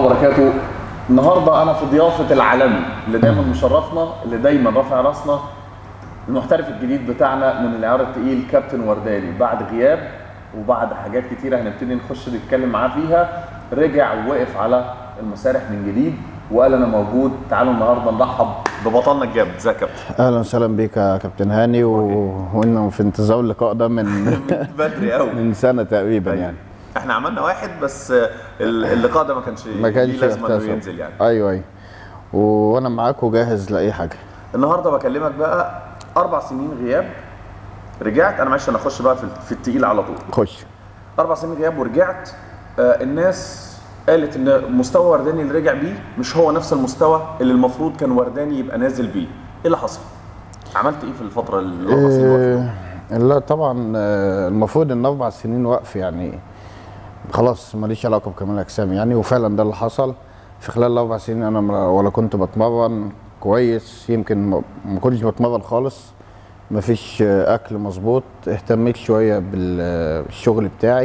وبركاته النهارده انا في ضيافه العالمي اللي دايما مشرفنا اللي دايما رافع راسنا المحترف الجديد بتاعنا من العيار التقيل كابتن ورداني بعد غياب وبعد حاجات كتيره هنبتدي نخش نتكلم معاه فيها رجع ووقف على المسارح من جديد وقال انا موجود تعالوا النهارده نرحب ببطلنا الجامد ازيك يا كابتن اهلا وسهلا بيك يا كابتن هاني و- وانا في انتظار اللقاء ده من بدري قوي من سنه تقريبا يعني احنا عملنا واحد بس ال- اللقاء ده ما كانش ما كانش ليه لازمه انه يحتسب. ينزل يعني ايوه ايوه وانا معاك وجاهز لاي حاجه النهارده بكلمك بقى اربع سنين غياب رجعت انا معلش انا اخش بقى في في التقيل على طول خش اربع سنين غياب ورجعت آه الناس قالت ان مستوى ورداني اللي رجع بيه مش هو نفس المستوى اللي المفروض كان ورداني يبقى نازل بيه ايه اللي حصل عملت ايه في الفتره الاربع سنين وقفت إيه لا طبعا آه، المفروض ان اربع سنين وقف يعني خلاص ماليش علاقه بكمال الاجسام يعني وفعلا ده اللي حصل في خلال الاربع سنين انا ما- ولا كنت بتمرن كويس يمكن ما- ما كنتش بتمرن خالص مفيش آه، اكل مظبوط اهتميت شويه بالشغل بتاعي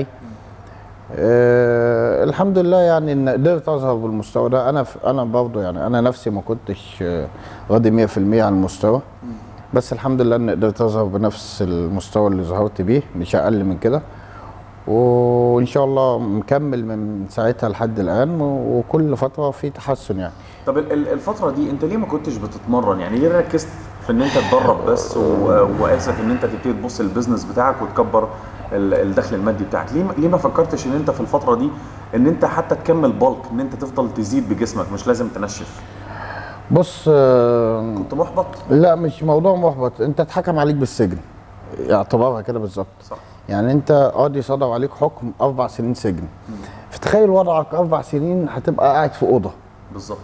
أه الحمد لله يعني ان قدرت اظهر بالمستوى ده انا ف- انا برضه يعني انا نفسي ما كنتش آه، راضي 100% عن المستوى بس الحمد لله اني قدرت اظهر بنفس المستوى اللي ظهرت بيه مش اقل من كده وان شاء الله مكمل من ساعتها لحد الان و- وكل فتره في تحسن يعني طب ال- ال- الفتره دي انت ليه ما كنتش بتتمرن يعني ليه ركزت في ان انت تدرب بس و- واسف ان انت تبتدي تبص للبيزنس بتاعك وتكبر ال- الدخل المادي بتاعك ليه ما- ليه ما فكرتش ان انت في الفتره دي ان انت حتى تكمل بالك ان انت تفضل تزيد بجسمك مش لازم تنشف بص آه، كنت محبط لا مش موضوع محبط انت اتحكم عليك بالسجن اعتبارها كده بالظبط صح يعني انت قاضي صدر عليك حكم اربع سنين سجن فتخيل وضعك اربع سنين هتبقى قاعد في اوضه بالظبط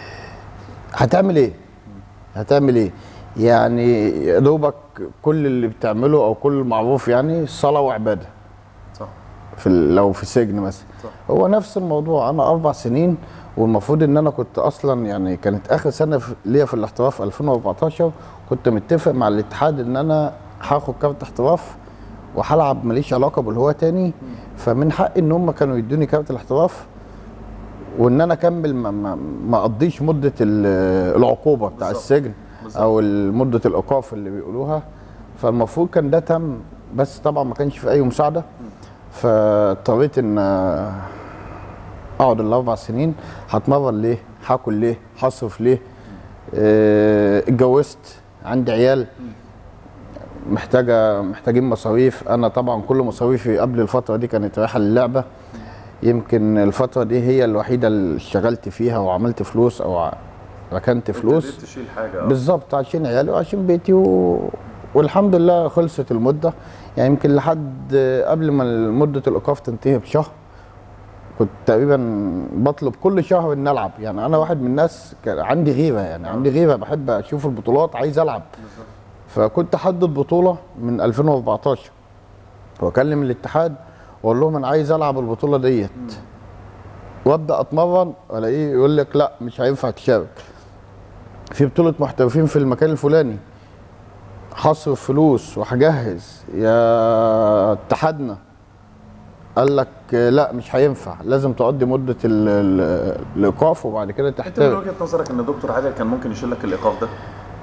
هتعمل ايه؟ هتعمل ايه؟ يعني يا دوبك كل اللي بتعمله او كل المعروف يعني صلاه وعباده صح في ال- لو في سجن مثلا صح. هو نفس الموضوع انا اربع سنين والمفروض ان انا كنت اصلا يعني كانت اخر سنه في- ليا في الاحتراف 2014 كنت متفق مع الاتحاد ان انا هاخد كارت احتراف وهلعب ماليش علاقه بالهواة تاني فمن حقي ان هم كانوا يدوني كارت الاحتراف وان انا اكمل ما, ما, ما اقضيش مده ال- العقوبه بتاع بالظبط. السجن بالظبط. او مده الايقاف اللي بيقولوها فالمفروض كان ده تم بس طبعا ما كانش في اي مساعده فاضطريت ان اقعد الاربع سنين هتمرن ليه هاكل ليه هصرف ليه آه، اتجوزت عندي عيال محتاجه محتاجين مصاريف انا طبعا كل مصاريفي قبل الفتره دي كانت رايحه للعبه يمكن الفتره دي هي الوحيده اللي اشتغلت فيها وعملت فلوس او ع- ركنت فلوس ابتديت تشيل حاجه آه. بالظبط عشان عيالي وعشان بيتي و... والحمد لله خلصت المده يعني يمكن لحد قبل ما مده الايقاف تنتهي بشهر كنت تقريبا بطلب كل شهر ان العب يعني انا واحد من الناس كان عندي غيره يعني عندي غيره بحب اشوف البطولات عايز العب فكنت احدد بطوله من 2014 واكلم الاتحاد واقول لهم انا عايز العب البطوله ديت وابدا اتمرن الاقيه يقول لك لا مش هينفع تشارك في بطولة محترفين في المكان الفلاني هصرف فلوس وهجهز يا اتحادنا قال لك لا مش هينفع لازم تقضي مدة ال- ال- الإيقاف وبعد كده انت من تحترف وجهه نظرك ان دكتور عادل كان ممكن يشيل لك الايقاف ده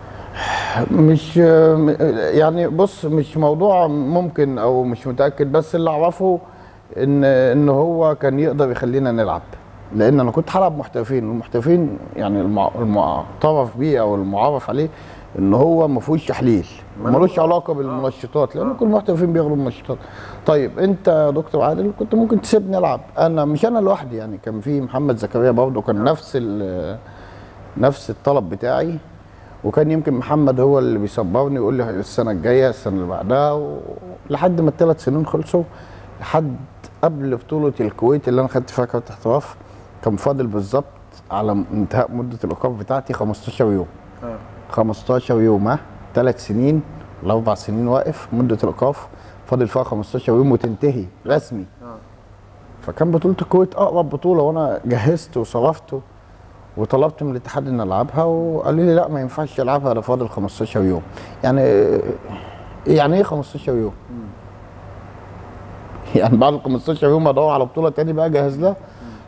مش يعني بص مش موضوع ممكن او مش متاكد بس اللي اعرفه ان ان هو كان يقدر يخلينا نلعب لان انا كنت هلعب محترفين والمحترفين يعني المع- المعترف بيه او المعرف عليه ان هو ما فيهوش تحليل ملوش علاقه بالمنشطات لان كل المحترفين بياخدوا منشطات طيب انت يا دكتور عادل كنت ممكن تسيبني العب انا مش انا لوحدي يعني كان في محمد زكريا برضه كان نفس ال- نفس الطلب بتاعي وكان يمكن محمد هو اللي بيصبرني يقول لي السنه الجايه السنه اللي بعدها و... لحد ما الثلاث سنين خلصوا لحد قبل بطوله الكويت اللي انا خدت فيها كارت احتراف كان فاضل بالظبط على انتهاء مده الايقاف بتاعتي 15 يوم آه. 15 يوم ها ثلاث سنين الاربع سنين واقف مده الايقاف فاضل فيها 15 يوم وتنتهي رسمي آه. فكان بطوله الكويت اقرب بطوله وانا جهزت وصرفت وطلبت من الاتحاد ان العبها وقالوا لي لا ما ينفعش تلعبها ده فاضل 15 يوم يعني يعني ايه 15 يوم يعني بعد ال 15 يوم ادور على بطوله تاني بقى جاهز لها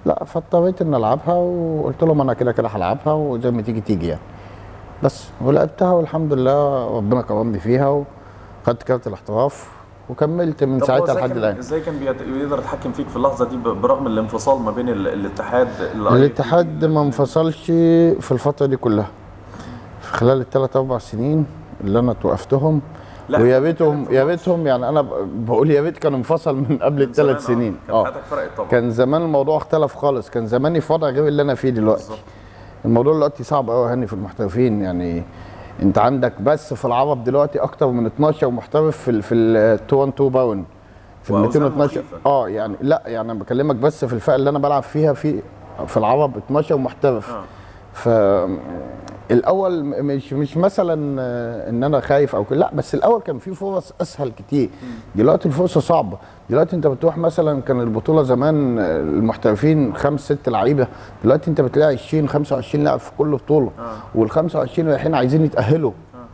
لا فاضطريت ان العبها وقلت لهم انا كده كده هلعبها وزي ما تيجي تيجي يعني بس ولعبتها والحمد لله ربنا كرمني فيها وخدت كارت الاحتراف وكملت من طب هو ساعتها إزاي لحد كان- الان ازاي كان بيت- بيقدر يتحكم فيك في اللحظه دي ب- برغم الانفصال ما بين ال- الاتحاد ال الاتحاد ما انفصلش في الفتره دي كلها في خلال الثلاث اربع سنين اللي انا توقفتهم لا، ويا كان ريتهم في يا ماتش. ريتهم يعني انا ب- بقول يا ريت كان انفصل من قبل من زمان، الثلاث سنين كان اه حياتك فرقت طبعا كان زمان الموضوع اختلف خالص كان زماني في وضع غير اللي انا فيه دلوقتي بالظبط. الموضوع دلوقتي صعب قوي هاني في المحترفين يعني انت عندك بس في العرب دلوقتي اكتر من 12 محترف في ال في ال 2 1 2 باون في ال وأوزان 212 مخيفة. اه يعني لا يعني انا بكلمك بس في الفئه اللي انا بلعب فيها في في العرب 12 محترف آه. ف الاول م- مش مش مثلا آه، ان انا خايف او كده لا بس الاول كان في فرص اسهل كتير دلوقتي الفرصه صعبه دلوقتي انت بتروح مثلا كان البطوله زمان آه، المحترفين خمس ست لعيبه دلوقتي انت بتلاقي 20 25 لاعب في كل بطوله وال 25 رايحين عايزين يتاهلوا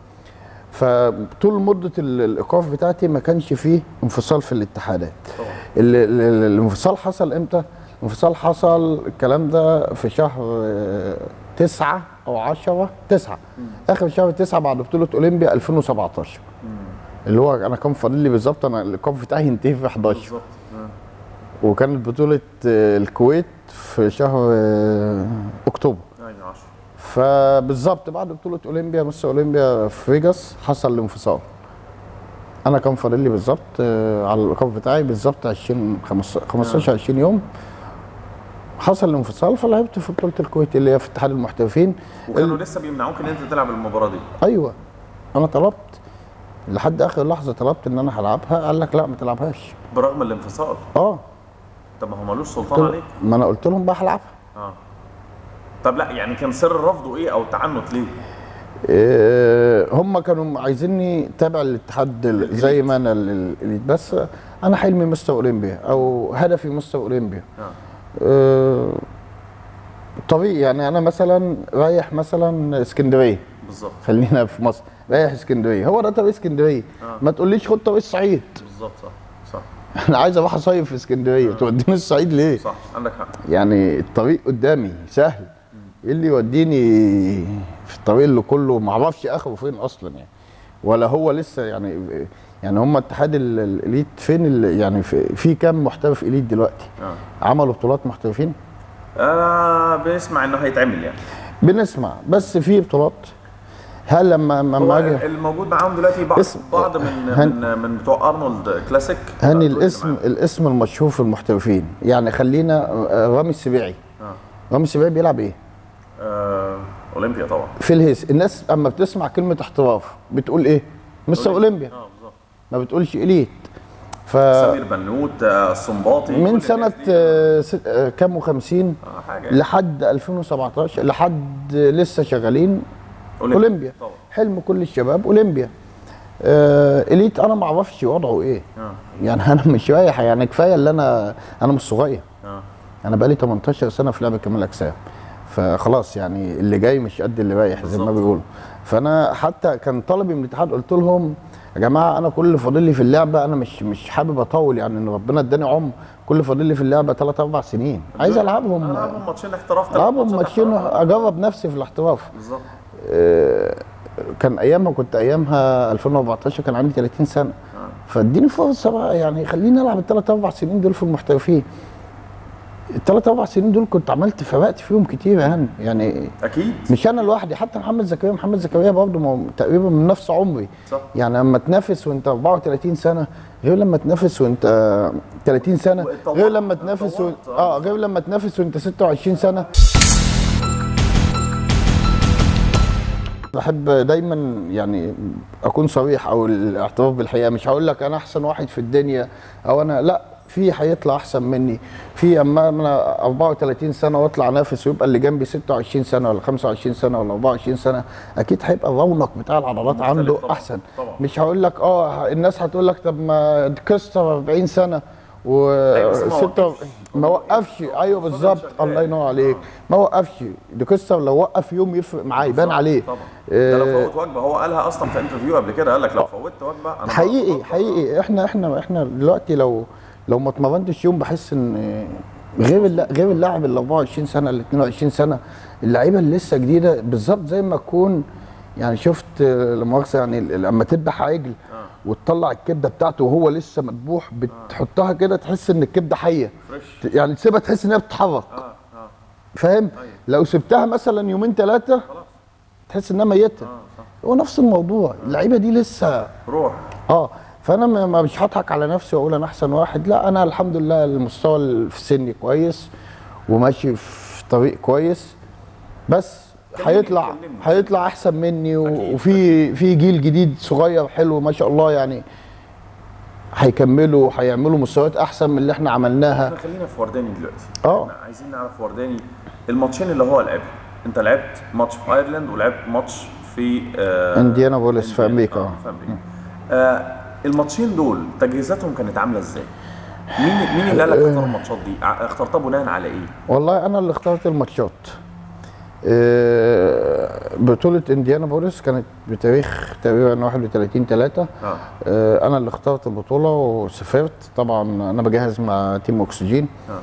فطول مده ال- الايقاف بتاعتي ما كانش فيه انفصال في الاتحادات طبعا ال- ال- ال- الانفصال حصل امتى؟ الانفصال حصل الكلام ده في شهر آه، تسعة أو عشرة تسعة آخر شهر تسعة بعد بطولة أولمبيا 2017 اللي هو أنا كان فاضل لي بالظبط أنا الإيقاف بتاعي ينتهي في 11 بالظبط آه. وكانت بطولة آه، الكويت في شهر آه، أكتوبر ايوه 10 فبالظبط بعد بطولة أولمبيا مصر أولمبيا في فيجاس حصل الانفصال أنا كان فاضل لي بالظبط آه، على الإيقاف بتاعي بالظبط 20 15 15 20 يوم حصل الانفصال فلعبت في بطولة الكويت اللي هي في اتحاد المحترفين وكانوا لسه بيمنعوك ان انت تلعب المباراه دي أيوه أنا طلبت لحد آخر لحظة طلبت إن أنا هلعبها قال لك لا ما تلعبهاش برغم الانفصال أه طب ما هو ملوش سلطان عليك ما أنا قلت لهم بقى هلعبها اه طب لا يعني كان سر رفضه ايه او التعنت ليه؟ إيه، هم كانوا عايزيني تابع الاتحاد ال- زي ما انا ال- ال- الإليت. بس انا حلمي مستر اولمبيا او هدفي مستر اولمبيا اه إيه، طبيعي يعني انا مثلا رايح مثلا اسكندريه بالظبط خلينا في مصر رايح اسكندريه هو ده طريق اسكندريه آه. ما تقوليش خد طريق الصعيد بالظبط صح صح انا عايز اروح اصيف في اسكندريه توديني الصعيد ليه صح عندك حق يعني الطريق قدامي سهل ايه اللي يوديني في الطريق اللي كله ما اعرفش اخره فين اصلا يعني ولا هو لسه يعني يعني هم اتحاد ال- الاليت فين ال- يعني في, في كام محترف اليت دلوقتي اه عملوا بطولات محترفين آه بنسمع انه هيتعمل يعني بنسمع بس في بطولات هل لما هو لما اجي الموجود معاهم دلوقتي بعض اسم- بعض من هن- من من بتوع ارنولد كلاسيك هاني دول الاسم اللي الاسم المشهور في المحترفين يعني خلينا آه، رامي السبيعي معاهم. رامي السبيعي بيلعب ايه؟ اه آه، اولمبيا طبعا في الهيس الناس اما بتسمع كلمه احتراف بتقول ايه؟ مستر اولمبيا اه بالظبط ما بتقولش اليت ف سمير بنوت آه، السنباطي كل من الناس سنه دي. آه، ست- آه، كام و50 اه حاجه يعني. لحد 2017 لحد لسه شغالين اولمبيا طبعا حلم كل الشباب اولمبيا آه اليت انا ما اعرفش وضعه ايه اه يعني انا مش رايح يعني كفايه اللي انا انا مش صغير اه انا بقالي 18 سنه في لعبه كمال الاجسام فخلاص يعني اللي جاي مش قد اللي رايح زي ما بالظبط. بيقولوا فانا حتى كان طلبي من الاتحاد قلت لهم يا جماعه انا كل اللي فاضل لي في اللعبه انا مش مش حابب اطول يعني ان ربنا اداني عمر كل اللي فاضل لي في اللعبه 3 4 سنين عايز العبهم العبهم ماتشين احتراف ثلاث العبهم ماتشات ماتشين احتراف. اجرب نفسي في الاحتراف بالظبط آه، كان ايامها كنت ايامها 2014 كان عندي 30 سنه فاديني فرصه بقى يعني خليني العب الثلاث اربع سنين دول في المحترفين الثلاث اربع سنين دول كنت عملت فرقت فيهم كتير يعني يعني اكيد مش انا لوحدي حتى محمد زكريا محمد زكريا برضه ما هو تقريبا من نفس عمري صح يعني لما تنافس وانت 34 سنه غير لما تنافس وانت 30 سنه واتطورت- غير لما تنافس و... اتطورت، اه غير لما تنافس وانت 26 سنه بحب دايما يعني اكون صريح او الاعتراف بالحقيقه مش هقول لك انا احسن واحد في الدنيا او انا لا في هيطلع احسن مني في اما انا 34 سنه واطلع انافس ويبقى اللي جنبي 26 سنه ولا 25 سنه ولا 24 سننه اكيد هيبقى الرونق بتاع العضلات مختلف عنده طبعاً، احسن طبعاً. مش هقول لك اه الناس هتقول لك طب ما كريستوفر 40 سنه و أيوة، بس ما ستة وقفش. ما وقفش ايوه فضل بالظبط شغال. الله ينور عليك ما وقفش دي كريستوفر لو وقف يوم يفرق معاه يبان صح، عليه طبعا ده لو آه، فوت وجبه هو قالها اصلا في انترفيو قبل كده قال لك لو فوتت وجبه انا حقيقي بطل. حقيقي احنا احنا احنا دلوقتي لو لو ما اتمرنتش يوم بحس ان غير الل- غير اللاعب ال 24 سنه ال 22 سنه اللعيبه اللي لسه جديده بالظبط زي ما تكون يعني شفت آه، لا مؤاخذه يعني ال- لما تذبح عجل وتطلع الكبده بتاعته وهو لسه مذبوح بتحطها كده تحس ان الكبده حيه فريش يعني تسيبها تحس انها بتتحرك اه اه فاهم لو سبتها مثلا يومين ثلاثه خلاص تحس انها ميته اه صح هو نفس الموضوع اللعيبه دي لسه روح اه فانا ما ما- مش هضحك على نفسي واقول انا احسن واحد لا انا الحمد لله المستوى اللي في سني كويس وماشي في طريق كويس بس كلمني- هيطلع كلمني. هيطلع احسن مني و- أكيد. وفي في جيل جديد صغير حلو ما شاء الله يعني هيكملوا هيعملوا مستويات احسن من اللي احنا عملناها احنا خلينا في ورداني دلوقتي اه. احنا عايزين نعرف ورداني الماتشين اللي هو لعبهم انت لعبت ماتش في ايرلند ولعبت ماتش في آه انديانا بوليس في إنديانا. أمريكا. آه في امريكا آه الماتشين دول تجهيزاتهم كانت عامله ازاي؟ مين مين اللي قال لك اختار الماتشات دي؟ ع- اخترتها بناء على ايه؟ والله انا اللي اخترت الماتشات آه، بطولة انديانا بوليس كانت بتاريخ تقريبا 31 3 اه آه، انا اللي اخترت البطوله وسافرت طبعا انا بجهز مع تيم اكسجين اه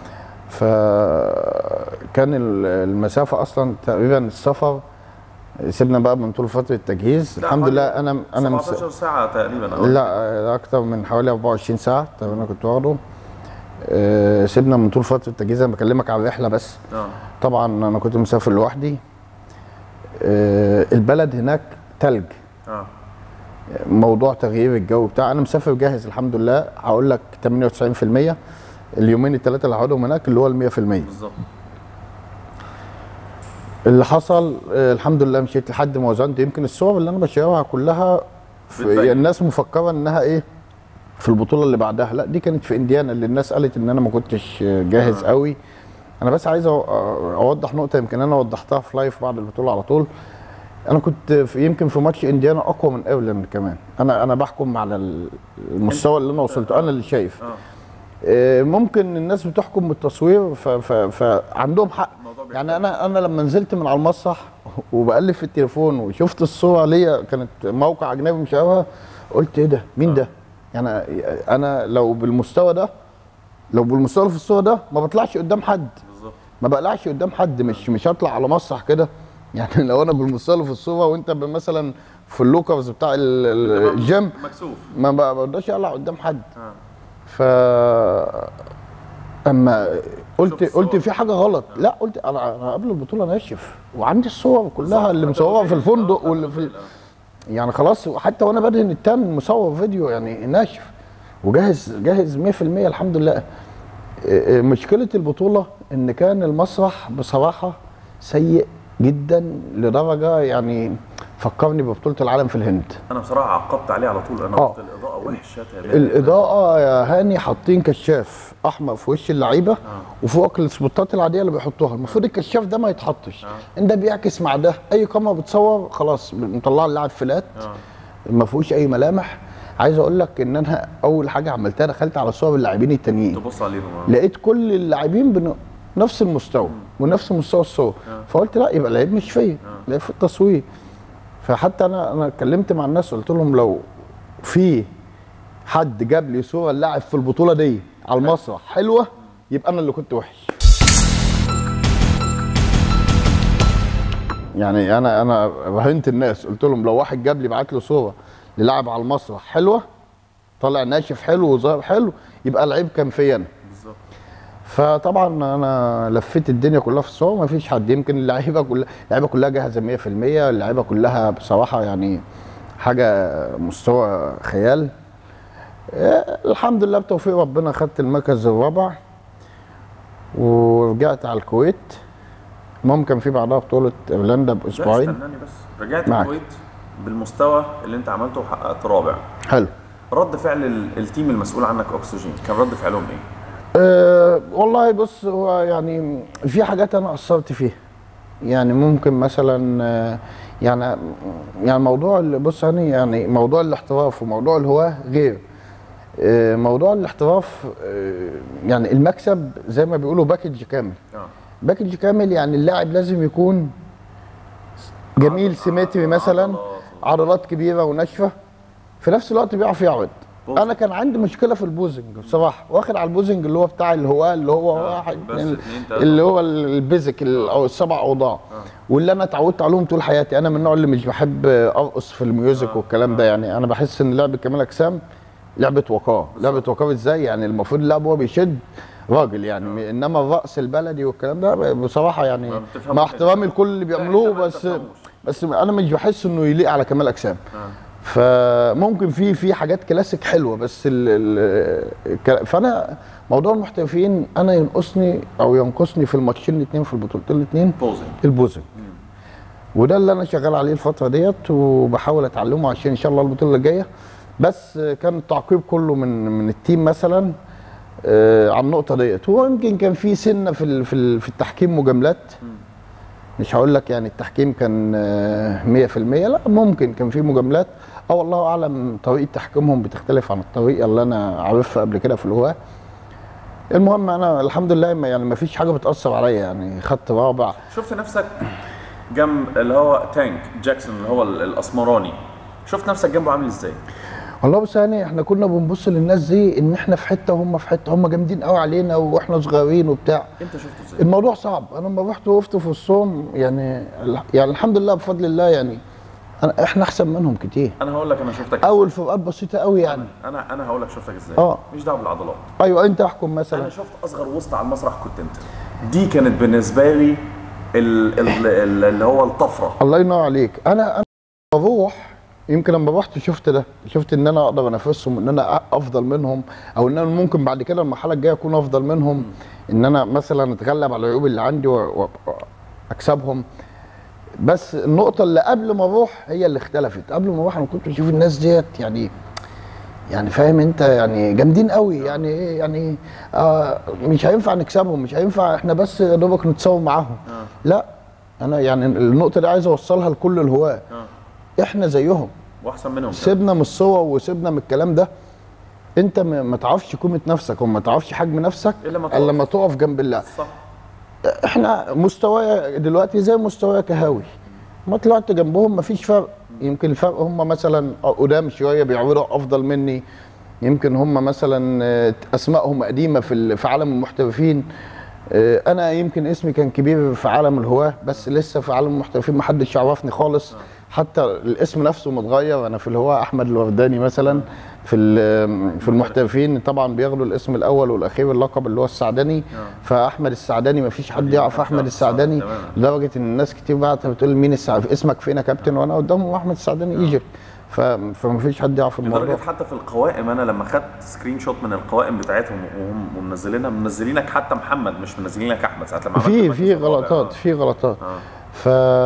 فكان ال- المسافه اصلا تقريبا السفر سيبنا بقى من طول فتره التجهيز لا، الحمد حوالي لله انا انا مس... 17 ساعه تقريبا أو لا آه، اكتر من حوالي 24 ساعه تقريبا انا كنت واخده آه، سيبنا من طول فتره التجهيز انا بكلمك على الرحله بس اه طبعا انا كنت مسافر لوحدي آه، البلد هناك تلج اه موضوع تغيير الجو بتاع انا مسافر جاهز الحمد لله هقول لك 98% اليومين الثلاثه اللي هقعدهم هناك اللي هو ال 100% بالظبط اللي حصل آه، الحمد لله مشيت لحد ما وزنت يمكن الصور اللي انا بشيرها كلها في بتبين. الناس مفكره انها ايه في البطوله اللي بعدها لا دي كانت في انديانا اللي الناس قالت ان انا ما كنتش جاهز آه. قوي انا بس عايز أو- اوضح نقطه يمكن انا وضحتها في لايف بعد البطوله على طول انا كنت في يمكن في ماتش انديانا اقوى من ايرلاند كمان انا انا بحكم على ال- المستوى اللي انا وصلته انا اللي شايف اه آه، ممكن الناس بتحكم بالتصوير ف- ف- فعندهم حق الموضوع بيختلف. يعني انا انا لما نزلت من على المسرح وبقلب في التليفون وشفت الصوره ليا كانت موقع اجنبي مشابهه قلت ايه ده مين ده يعني انا لو بالمستوى ده لو بالمستوى اللي في الصوره ده ما بطلعش قدام حد بالظبط ما بقلعش قدام حد مش مش هطلع على مسرح كده يعني لو انا بالمستوى اللي في الصوره وانت مثلا في اللوكرز بتاع ال- ال- الجيم مكسوف ما بق- بقدرش اقلع قدام حد اه ف اما قلت شفت قلت الصور؟ في حاجه غلط لا قلت انا انا قبل البطوله ناشف وعندي الصور كلها اللي بالظبط. مصوره في الفندق آه، واللي في آه. يعني خلاص حتى وانا بدهن التان مصور فيديو يعني ناشف وجاهز جاهز 100% الحمد لله إيه إيه مشكله البطوله ان كان المسرح بصراحه سيء جدا لدرجه يعني فكرني ببطوله العالم في الهند انا بصراحه عقبت عليه على طول انا آه. قلت الاضاءه وحشه تماما الاضاءه يا هاني حاطين كشاف احمر في وش اللعيبه وفوق السبوتات العاديه اللي بيحطوها المفروض الكشاف ده ما يتحطش ان ده بيعكس مع ده اي كاميرا بتصور خلاص مطلع اللاعب فلات اه ما فيهوش اي ملامح عايز اقول لك ان انا اول حاجه عملتها دخلت على صور اللاعبين التانيين تبص عليهم آه. لقيت كل اللاعبين بنفس المستوى ونفس مستوى الصور فقلت لا يبقى العيب مش فيا العيب في التصوير فحتى انا انا اتكلمت مع الناس قلت لهم لو في حد جاب لي صوره اللاعب في البطوله دي على المسرح حلوه يبقى انا اللي كنت وحش يعني انا انا رهنت الناس قلت لهم لو واحد جاب لي بعت له صوره للاعب على المسرح حلوه طالع ناشف حلو وظاهر حلو يبقى العيب كان فيا انا بالظبط فطبعا انا لفيت الدنيا كلها في الصور ما فيش حد يمكن اللعيبه كلها اللعيبه كلها جاهزه 100% اللعيبه كلها بصراحه يعني حاجه مستوى خيال آه، الحمد لله بتوفيق ربنا خدت المركز الرابع ورجعت على الكويت المهم كان في بعدها بطوله ايرلندا لا باسبوعين استناني بس رجعت معك. الكويت بالمستوى اللي انت عملته وحققت رابع حلو رد فعل ال- التيم المسؤول عنك اكسجين كان رد فعلهم ايه؟ أه والله بص هو يعني في حاجات انا قصرت فيها يعني ممكن مثلا آه، يعني يعني موضوع ال- بص يعني يعني موضوع الاحتراف وموضوع الهواه غير آه، موضوع الاحتراف آه، يعني المكسب زي ما بيقولوا باكج كامل اه باكج كامل يعني اللاعب لازم يكون جميل سيمتري مثلا عضلات. عضلات كبيره وناشفه في نفس الوقت بيعرف يعرض بوزنج. انا كان عندي مشكله في البوزنج بصراحه واخد على البوزنج اللي هو بتاع الهواء اللي هو آه، واحد بس اتنين- اتنين تلاتة. اللي هو البيزك ال- او السبع اوضاع واللي انا اتعودت عليهم طول حياتي انا من النوع اللي مش بحب ارقص في الميوزك والكلام ده يعني انا بحس ان لعبه كمال اجسام لعبه وقار لعبه وقار ازاي يعني المفروض اللاعب هو بيشد راجل يعني انما الرقص البلدي والكلام ده بصراحه يعني ما بتفهموش مع احترامي لكل اللي بيعملوه أنت ما بس بتفهموش. بس انا مش بحس انه يليق على كمال اجسام فممكن في في حاجات كلاسيك حلوه بس ال ال الك- فانا موضوع المحترفين انا ينقصني او ينقصني في الماتشين الاثنين في البطولتين الاثنين بوزنج البوزنج وده اللي انا شغال عليه الفتره ديت وبحاول اتعلمه عشان ان شاء الله البطوله الجايه بس كان التعقيب كله من من التيم مثلا آه، على النقطه ديت ويمكن كان في سنه في ال- في ال- في التحكيم مجاملات مش هقول لك يعني التحكيم كان آه، 100% لا ممكن كان في مجاملات اه والله اعلم طريقه تحكيمهم بتختلف عن الطريقه اللي انا عارفها قبل كده في الهواه المهم انا الحمد لله ما يعني ما فيش حاجه بتاثر عليا يعني خدت رابع شفت نفسك جنب اللي هو تانك جاكسون اللي هو ال- الاسمراني شفت نفسك جنبه عامل ازاي؟ والله بص يعني احنا كنا بنبص للناس دي ان احنا في حته وهم في حته هم جامدين قوي علينا واحنا صغيرين وبتاع انت شفته ازاي؟ الموضوع صعب انا لما رحت وقفت في وسطهم يعني يعني الحمد لله بفضل الله يعني أنا احنا احسن منهم كتير انا هقول لك انا شفتك اول فروقات بسيطه قوي يعني انا انا هقول لك شفتك ازاي آه. مش دعوه بالعضلات ايوه انت احكم انا مثلا شفت اصغر وسط على المسرح كنت انت دي كانت بالنسبه لي ال- ال- ال- اللي هو الطفره الله ينور عليك انا انا بروح يمكن لما رحت شفت ده شفت ان انا اقدر انافسهم ان انا أ- افضل منهم او ان انا ممكن بعد كده المرحله الجايه اكون افضل منهم ان انا مثلا اتغلب على العيوب اللي عندي و- و- واكسبهم بس النقطه اللي قبل ما اروح هي اللي اختلفت قبل ما اروح انا كنت بشوف الناس ديت يعني يعني فاهم انت يعني جامدين قوي يعني ايه يعني آه مش هينفع نكسبهم مش هينفع احنا بس يا دوبك نتصور معاهم لا انا يعني النقطه دي عايز اوصلها لكل الهواه احنا زيهم واحسن منهم كمان. سيبنا من الصور وسيبنا من الكلام ده انت ما ما تعرفش قيمه نفسك وما تعرفش حجم نفسك إلا لما الا تقف. لما تقف جنب الله صح احنا مستوايا دلوقتي زي مستوايا كهاوي ما طلعت جنبهم مفيش فرق يمكن الفرق هم مثلا قدام شويه بيعملوا افضل مني يمكن هم مثلا آه، اسمائهم قديمه في ال- في عالم المحترفين آه، انا يمكن اسمي كان كبير في عالم الهواه بس لسه في عالم المحترفين ما حدش يعرفني خالص حتى الاسم نفسه متغير انا في الهواه احمد الورداني مثلا في ال- في المحترفين طبعا بياخدوا الاسم الاول والاخير اللقب اللي هو السعدني فاحمد السعداني ما فيش حد يعرف احمد السعداني تمام. لدرجه ان الناس كتير بعت بتقول مين السعداني اسمك فين يا كابتن وانا قدامهم احمد السعداني ايجيبت ف- فما فيش حد يعرف الموضوع لدرجه حتى في القوائم انا لما خدت سكرين شوت من القوائم بتاعتهم وهم ومنزلينها منزلينك حتى محمد مش منزلينك احمد ساعه لما عملت في المركز في الرابع. غلطات في غلطات آه. ف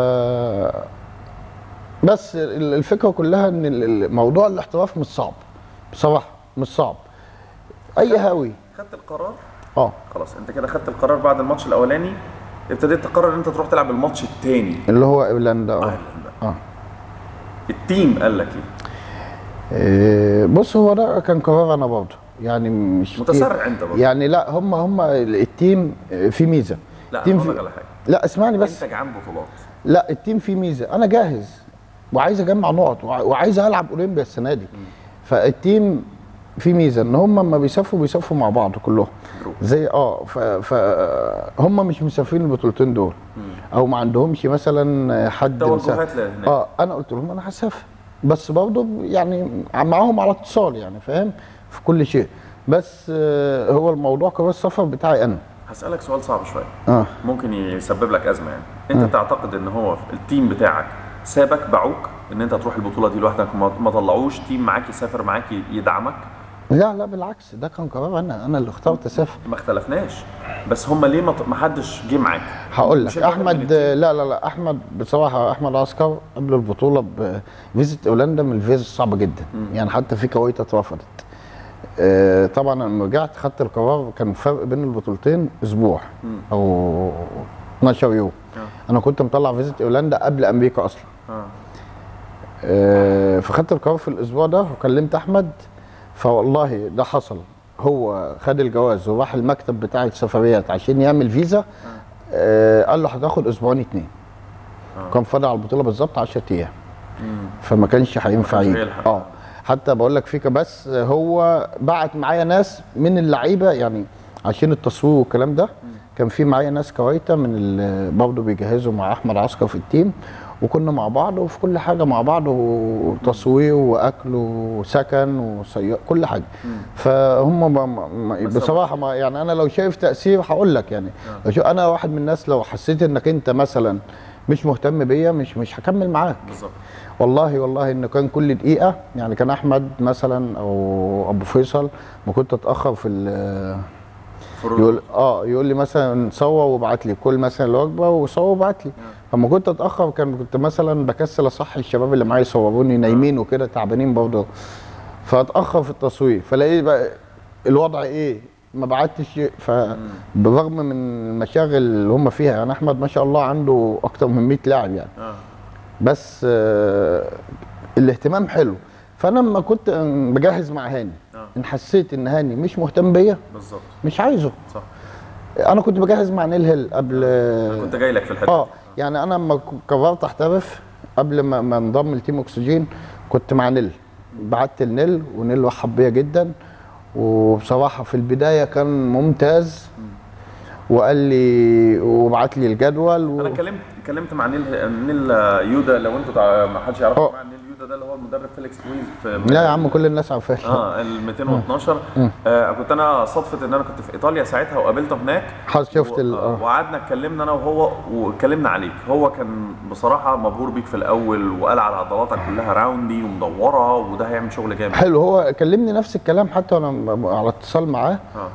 بس ال- الفكره كلها ان ال- ال- موضوع الاحتراف مش صعب بصراحه مش صعب اي هاوي خدت القرار اه خلاص انت كده خدت القرار بعد الماتش الاولاني ابتديت تقرر ان انت تروح تلعب الماتش الثاني اللي هو ايرلندا اه ايرلندا اه التيم قال لك ايه؟ إيه، بص هو ده كان قرار انا برضه يعني مش متسرع انت برضه يعني لا هم هم التيم في ميزه لا التيم انا هقول في... لك على حاجه لا اسمعني بس انت جعان بطولات لا التيم فيه ميزه انا جاهز وعايز اجمع نقط وع- وعايز العب اولمبيا السنه دي فالتيم فيه ميزه ان هم لما بيسافروا بيسافروا مع بعض كلهم جروب. زي اه ف, ف هم مش مسافرين البطولتين دول او ما عندهمش مثلا حد مسافر توجهات لهناك اه انا قلت لهم انا هسافر بس برضه يعني معاهم على اتصال يعني فاهم في كل شيء بس آه هو الموضوع قرار السفر بتاعي انا هسألك سؤال صعب شوية اه ممكن يسبب لك أزمة يعني أنت تعتقد إن هو في التيم بتاعك سابك باعوك إن أنت تروح البطولة دي لوحدك وما ما طلعوش تيم معاك يسافر معاك يدعمك لا لا بالعكس ده كان قرار انا انا اللي اخترت اسافر ما اختلفناش بس هم ليه ما ط- ما حدش جه معاك هقول مش لك أنت واحد من احمد التيم؟ لا لا لا احمد بصراحه احمد عسكر قبل البطوله بفيزا هولندا من الفيزا الصعبه جدا يعني حتى في كويت اترفضت آه، طبعا لما رجعت خدت القرار كان فرق بين البطولتين اسبوع او 12 يوم انا كنت مطلع فيزا هولندا قبل امريكا اصلا آه. آه، فخدت القرار في الاسبوع ده وكلمت احمد فوالله ده حصل هو خد الجواز وراح المكتب بتاع السفريات عشان يعمل فيزا آه، قال له هتاخد اسبوعين اتنين آه. كان فاضل على البطوله بالظبط 10 ايام مم. فما كانش هينفع كانش يجي هيلحق. اه حتى بقول لك فيك بس هو بعت معايا ناس من اللعيبه يعني عشان التصوير والكلام ده كان في معايا ناس كويته من ال- برضه بيجهزوا مع احمد عسكر في التيم وكنا مع بعض وفي كل حاجه مع بعض وتصوير واكل وسكن وسيارة كل حاجه فهم ما ما ما بصراحه ما يعني انا لو شايف تاثير هقول لك يعني لو شو انا واحد من الناس لو حسيت انك انت مثلا مش مهتم بيا مش مش هكمل معاك بالظبط والله والله ان كان كل دقيقه يعني كان احمد مثلا او ابو فيصل ما كنت اتاخر في ال- فرود. يقول اه يقول لي مثلا صور وابعت لي كل مثلا الوجبه وصور وابعت لي فما كنت اتاخر كان كنت مثلا بكسل اصحي الشباب اللي معايا يصوروني نايمين وكده تعبانين برضه فاتاخر في التصوير فلاقي بقى الوضع ايه ما بعتش فبرغم من المشاغل اللي هم فيها يعني احمد ما شاء الله عنده اكتر من 100 لاعب يعني اه بس آه، الاهتمام حلو فانا لما كنت بجهز مع هاني آه. ان حسيت ان هاني مش مهتم بيا بالظبط مش عايزه صح انا كنت بجهز مع نيل هيل قبل كنت جاي لك في الحته اه دي. يعني انا لما ك- قررت احترف قبل ما ما انضم لتيم اكسجين كنت مع نيل بعت لنيل ونيل رحب بيا جدا وبصراحه في البدايه كان ممتاز وقال لي وبعت لي الجدول و... انا اتكلمت اتكلمت مع نيل نيل يودا لو انتوا تع- ما حدش يعرف آه. مع نيل يودا ده اللي هو المدرب فيليكس لويز في لا يا عم كل الناس عارفاه اه ال 212 آه كنت انا صدفه ان انا كنت في ايطاليا ساعتها وقابلته هناك حظ شفت و- ال- آه، آه. وقعدنا اتكلمنا انا وهو واتكلمنا عليك هو كان بصراحه مبهور بيك في الاول وقال على عضلاتك كلها راوندي ومدوره وده هيعمل شغل جامد حلو هو كلمني نفس الكلام حتى وانا م- على اتصال معاه اه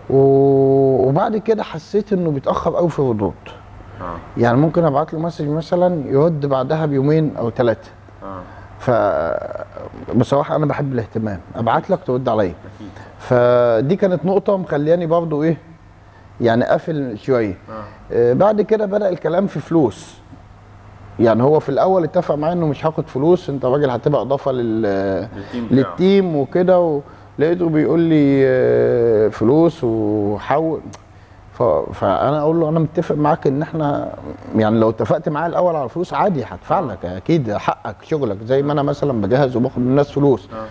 و- وبعد كده حسيت انه بيتاخر قوي في الردود اه يعني ممكن ابعت له مسج مثلا يرد بعدها بيومين او ثلاثه اه ف بصراحه انا بحب الاهتمام ابعت لك ترد عليا اكيد فدي كانت نقطه مخلياني برضو ايه يعني قافل شويه اه آه، بعد كده بدا الكلام في فلوس يعني هو في الاول اتفق معايا انه مش هاخد فلوس انت راجل هتبقى اضافه لل للتيم بتاعه. للتيم وكده ولقيته بيقول لي آه، فلوس وحول ف... فانا اقول له انا متفق معاك ان احنا يعني لو اتفقت معايا الاول على فلوس عادي هدفع لك اكيد حقك شغلك زي ما انا مثلا بجهز وباخد من الناس فلوس اه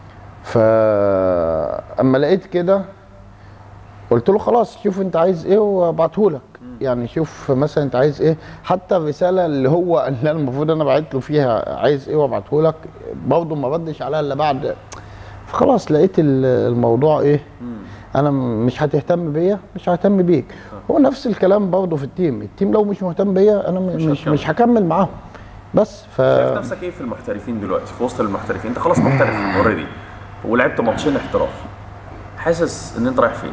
فاما لقيت كده قلت له خلاص شوف انت عايز ايه وابعته لك يعني شوف مثلا انت عايز ايه حتى الرساله اللي هو اللي أنا المفروض انا بعت له فيها عايز ايه وابعته لك برضه ما ردش عليها الا بعد فخلاص لقيت ال- الموضوع ايه انا م- مش هتهتم بيا مش ههتم بيك هو نفس الكلام برضه في التيم التيم لو مش مهتم بيا انا م- مش مش هتكمل. مش هكمل معاهم بس ف شايف نفسك ايه في المحترفين دلوقتي في وسط المحترفين انت خلاص محترف اوريدي ولعبت ماتشين احتراف حاسس ان انت رايح فين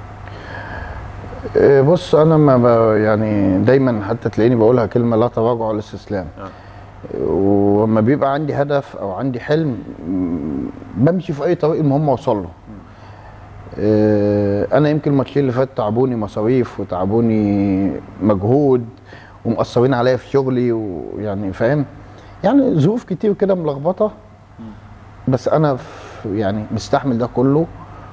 إيه، بص انا ما ب... يعني دايما حتى تلاقيني بقولها كلمه لا تراجع ولا استسلام آه. ولما بيبقى عندي هدف او عندي حلم م- بمشي في اي طريق المهم اوصل له إيه، انا يمكن الماتشين اللي فات تعبوني مصاريف وتعبوني مجهود ومأثرين عليا في شغلي ويعني فاهم يعني ظروف كتير كده ملخبطه بس انا في يعني مستحمل ده كله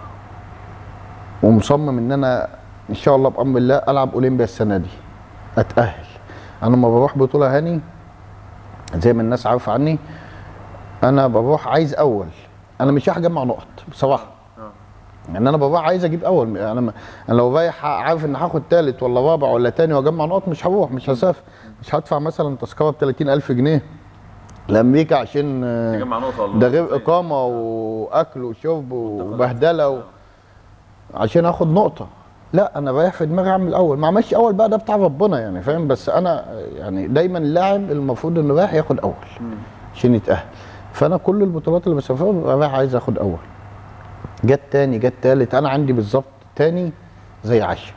ومصمم ان انا ان شاء الله بامر الله العب اولمبيا السنه دي اتاهل انا لما بروح بطوله هاني زي ما الناس عارفه عني انا بروح عايز اول انا مش رايح اجمع نقط بصراحه اه يعني انا بروح عايز اجيب اول انا ما انا لو رايح عارف ان هاخد ثالث ولا رابع ولا تاني واجمع نقط مش هروح مش هسافر مش هدفع مثلا تذكره ب 30000 جنيه لامريكا عشان آه، تجمع نقطه ولا ده غير اقامه واكل وشرب وبهدله و... عشان اخد نقطه لا انا رايح في دماغي اعمل اول ما عملش اول بقى ده بتاع ربنا يعني فاهم بس انا يعني دايما اللاعب المفروض انه رايح ياخد اول عشان يتاهل فانا كل البطولات اللي بسافرها ببقى رايح عايز اخد اول جت تاني جت تالت انا عندي بالظبط تاني زي عشرة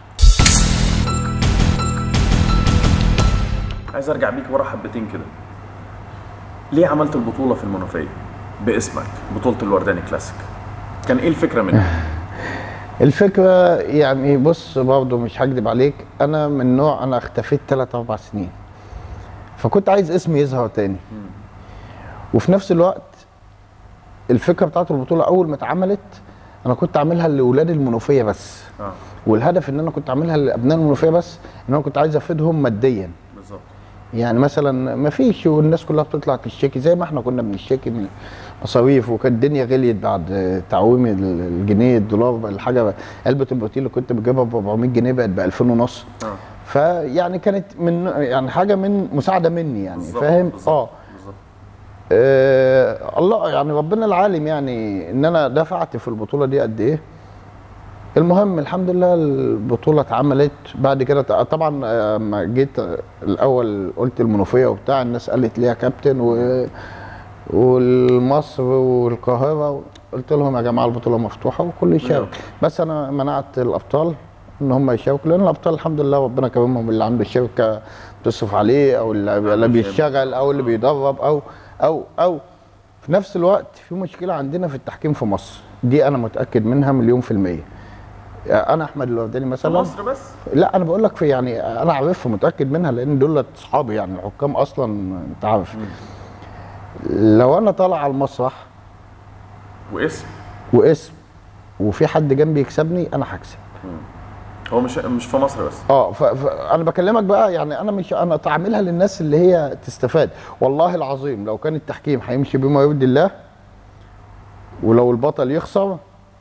عايز ارجع بيك ورا حبتين كده ليه عملت البطوله في المنوفيه باسمك بطوله الورداني كلاسيك كان ايه الفكره منها الفكرة يعني بص برضه مش هكدب عليك أنا من نوع أنا اختفيت تلات أربع سنين فكنت عايز اسمي يظهر تاني وفي نفس الوقت الفكرة بتاعت البطولة أول ما اتعملت أنا كنت عاملها لأولاد المنوفية بس اه والهدف إن أنا كنت عاملها لأبناء المنوفية بس إن أنا كنت عايز أفيدهم ماديا بالظبط يعني مثلا ما فيش والناس كلها بتطلع تشتكي زي ما احنا كنا بنشتكي من مصاريف وكانت الدنيا غليت بعد تعويم ال- الجنيه الدولار بقى الحاجه علبه البروتين اللي كنت بجيبها ب 400 جنيه بقت ب 2000 ونص اه فيعني كانت من يعني حاجه من مساعده مني يعني بالظبط، فاهم بالظبط، اه بالظبط آه، الله يعني ربنا العالم يعني ان انا دفعت في البطوله دي قد ايه المهم الحمد لله البطوله اتعملت بعد كده ط- طبعا آه، لما جيت آه، الاول قلت المنوفيه وبتاع الناس قالت لي يا كابتن و والمصر والقاهره قلت لهم يا جماعه البطوله مفتوحه وكل يشارك بس انا منعت الابطال ان هم يشاركوا لان الابطال الحمد لله ربنا كرمهم اللي عنده شركه بتصرف عليه او اللي اللي بيشتغل او اللي بيدرب او او او في نفس الوقت في مشكله عندنا في التحكيم في مصر دي انا متاكد منها مليون في الميه انا احمد الورداني في مثلا مصر بس لا انا بقول لك في يعني انا عارفها متاكد منها لان دول اصحابي يعني الحكام اصلا انت عارف لو انا طالع على المسرح واسم واسم وفي حد جنبي يكسبني انا هكسب هو مش مش في مصر بس اه ف- فانا بكلمك بقى يعني انا مش انا تعملها للناس اللي هي تستفاد والله العظيم لو كان التحكيم هيمشي بما يرضي الله ولو البطل يخسر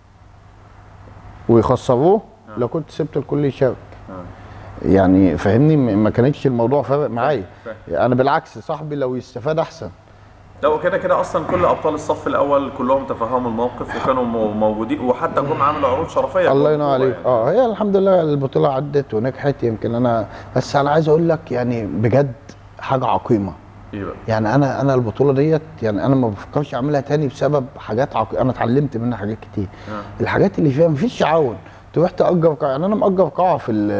ويخسروه لو كنت سبت الكل يشارك يعني فاهمني م- ما كانتش الموضوع فارق معايا فاهم. انا بالعكس صاحبي لو يستفاد احسن لو كده كده اصلا كل ابطال الصف الاول كلهم تفهموا الموقف وكانوا مو- موجودين وحتى جم عملوا عروض شرفيه الله في ينور البطولة عليك اه هي الحمد لله البطوله عدت ونجحت يمكن انا بس انا عايز اقول لك يعني بجد حاجه عقيمه ايه بقى يعني انا انا البطوله ديت يعني انا ما بفكرش اعملها تاني بسبب حاجات عق... انا اتعلمت منها حاجات كتير آه. الحاجات اللي فيها مفيش تعاون تروح تاجر قاعه يعني انا مأجر قاعه في ال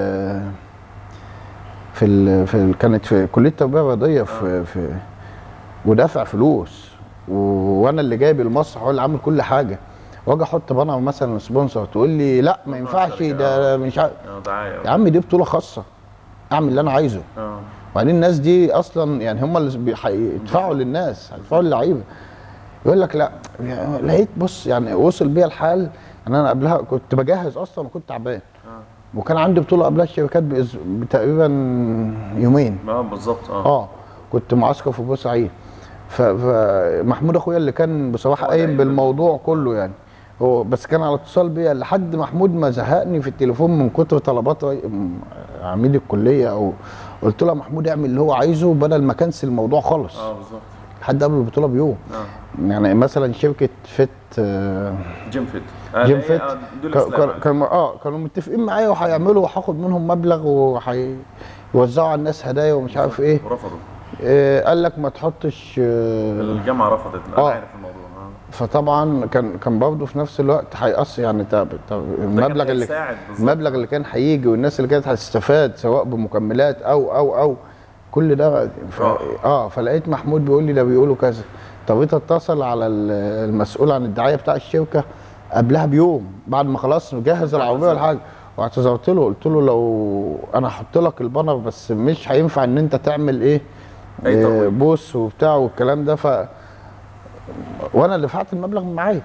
في ال في ال كانت في كليه التربيه الرياضيه في في ودافع فلوس و... وانا اللي جايب المسرح واللي عامل كل حاجه واجي احط بانر مثلا سبونسر تقول لي لا ما ينفعش ده مش عارف اه دعايه يا عم دي بطوله خاصه اعمل اللي انا عايزه اه وبعدين الناس دي اصلا يعني هم اللي بي- هيدفعوا للناس هيدفعوا للعيبه يقول لك لا يعني لقيت بص يعني وصل بيا الحال ان انا قبلها كنت بجهز اصلا وكنت تعبان وكان عندي بطوله قبلها الشبكات بأز- بتقريبا يومين اه بالظبط اه اه كنت معسكر في بورسعيد ف- فمحمود اخويا اللي كان بصراحه هو ده قايم قايم بالموضوع كله يعني هو بس كان على اتصال بيا لحد محمود ما زهقني في التليفون من كتر طلبات ري- م- عميد الكليه او قلت له يا محمود اعمل اللي هو عايزه بدل ما كنسل الموضوع خالص اه بالظبط لحد قبل البطوله بيوم اه يعني مثلا شركه فيت آه، جيم فيت آه جيم لا، هي- فيت آه، دول كا- اسلام كان- يعني. كان اه كانوا متفقين معايا وهيعملوا وهاخد منهم مبلغ وهيوزعوا على الناس هدايا ومش عارف ايه ورفضوا آه، قال لك ما تحطش آه، الجامعه رفضت انا آه. عارف الموضوع اه فطبعا كان كان برضه في نفس الوقت هيأثر يعني طب طب المبلغ اللي هيساعد بالظبط. المبلغ اللي كان هيجي والناس اللي كانت هتستفاد سواء بمكملات او او او كل ده ف... راح. اه فلقيت محمود بيقول لي ده بيقولوا كذا طب اتصل على ال- المسؤول عن الدعايه بتاع الشركه قبلها بيوم بعد ما خلاص نجهز العربيه والحاجه واعتذرت له قلت له لو انا هحط لك البانر بس مش هينفع ان انت تعمل ايه أي آه، ترويج. بوس وبتاع والكلام ده ف وانا اللي دفعت المبلغ معايا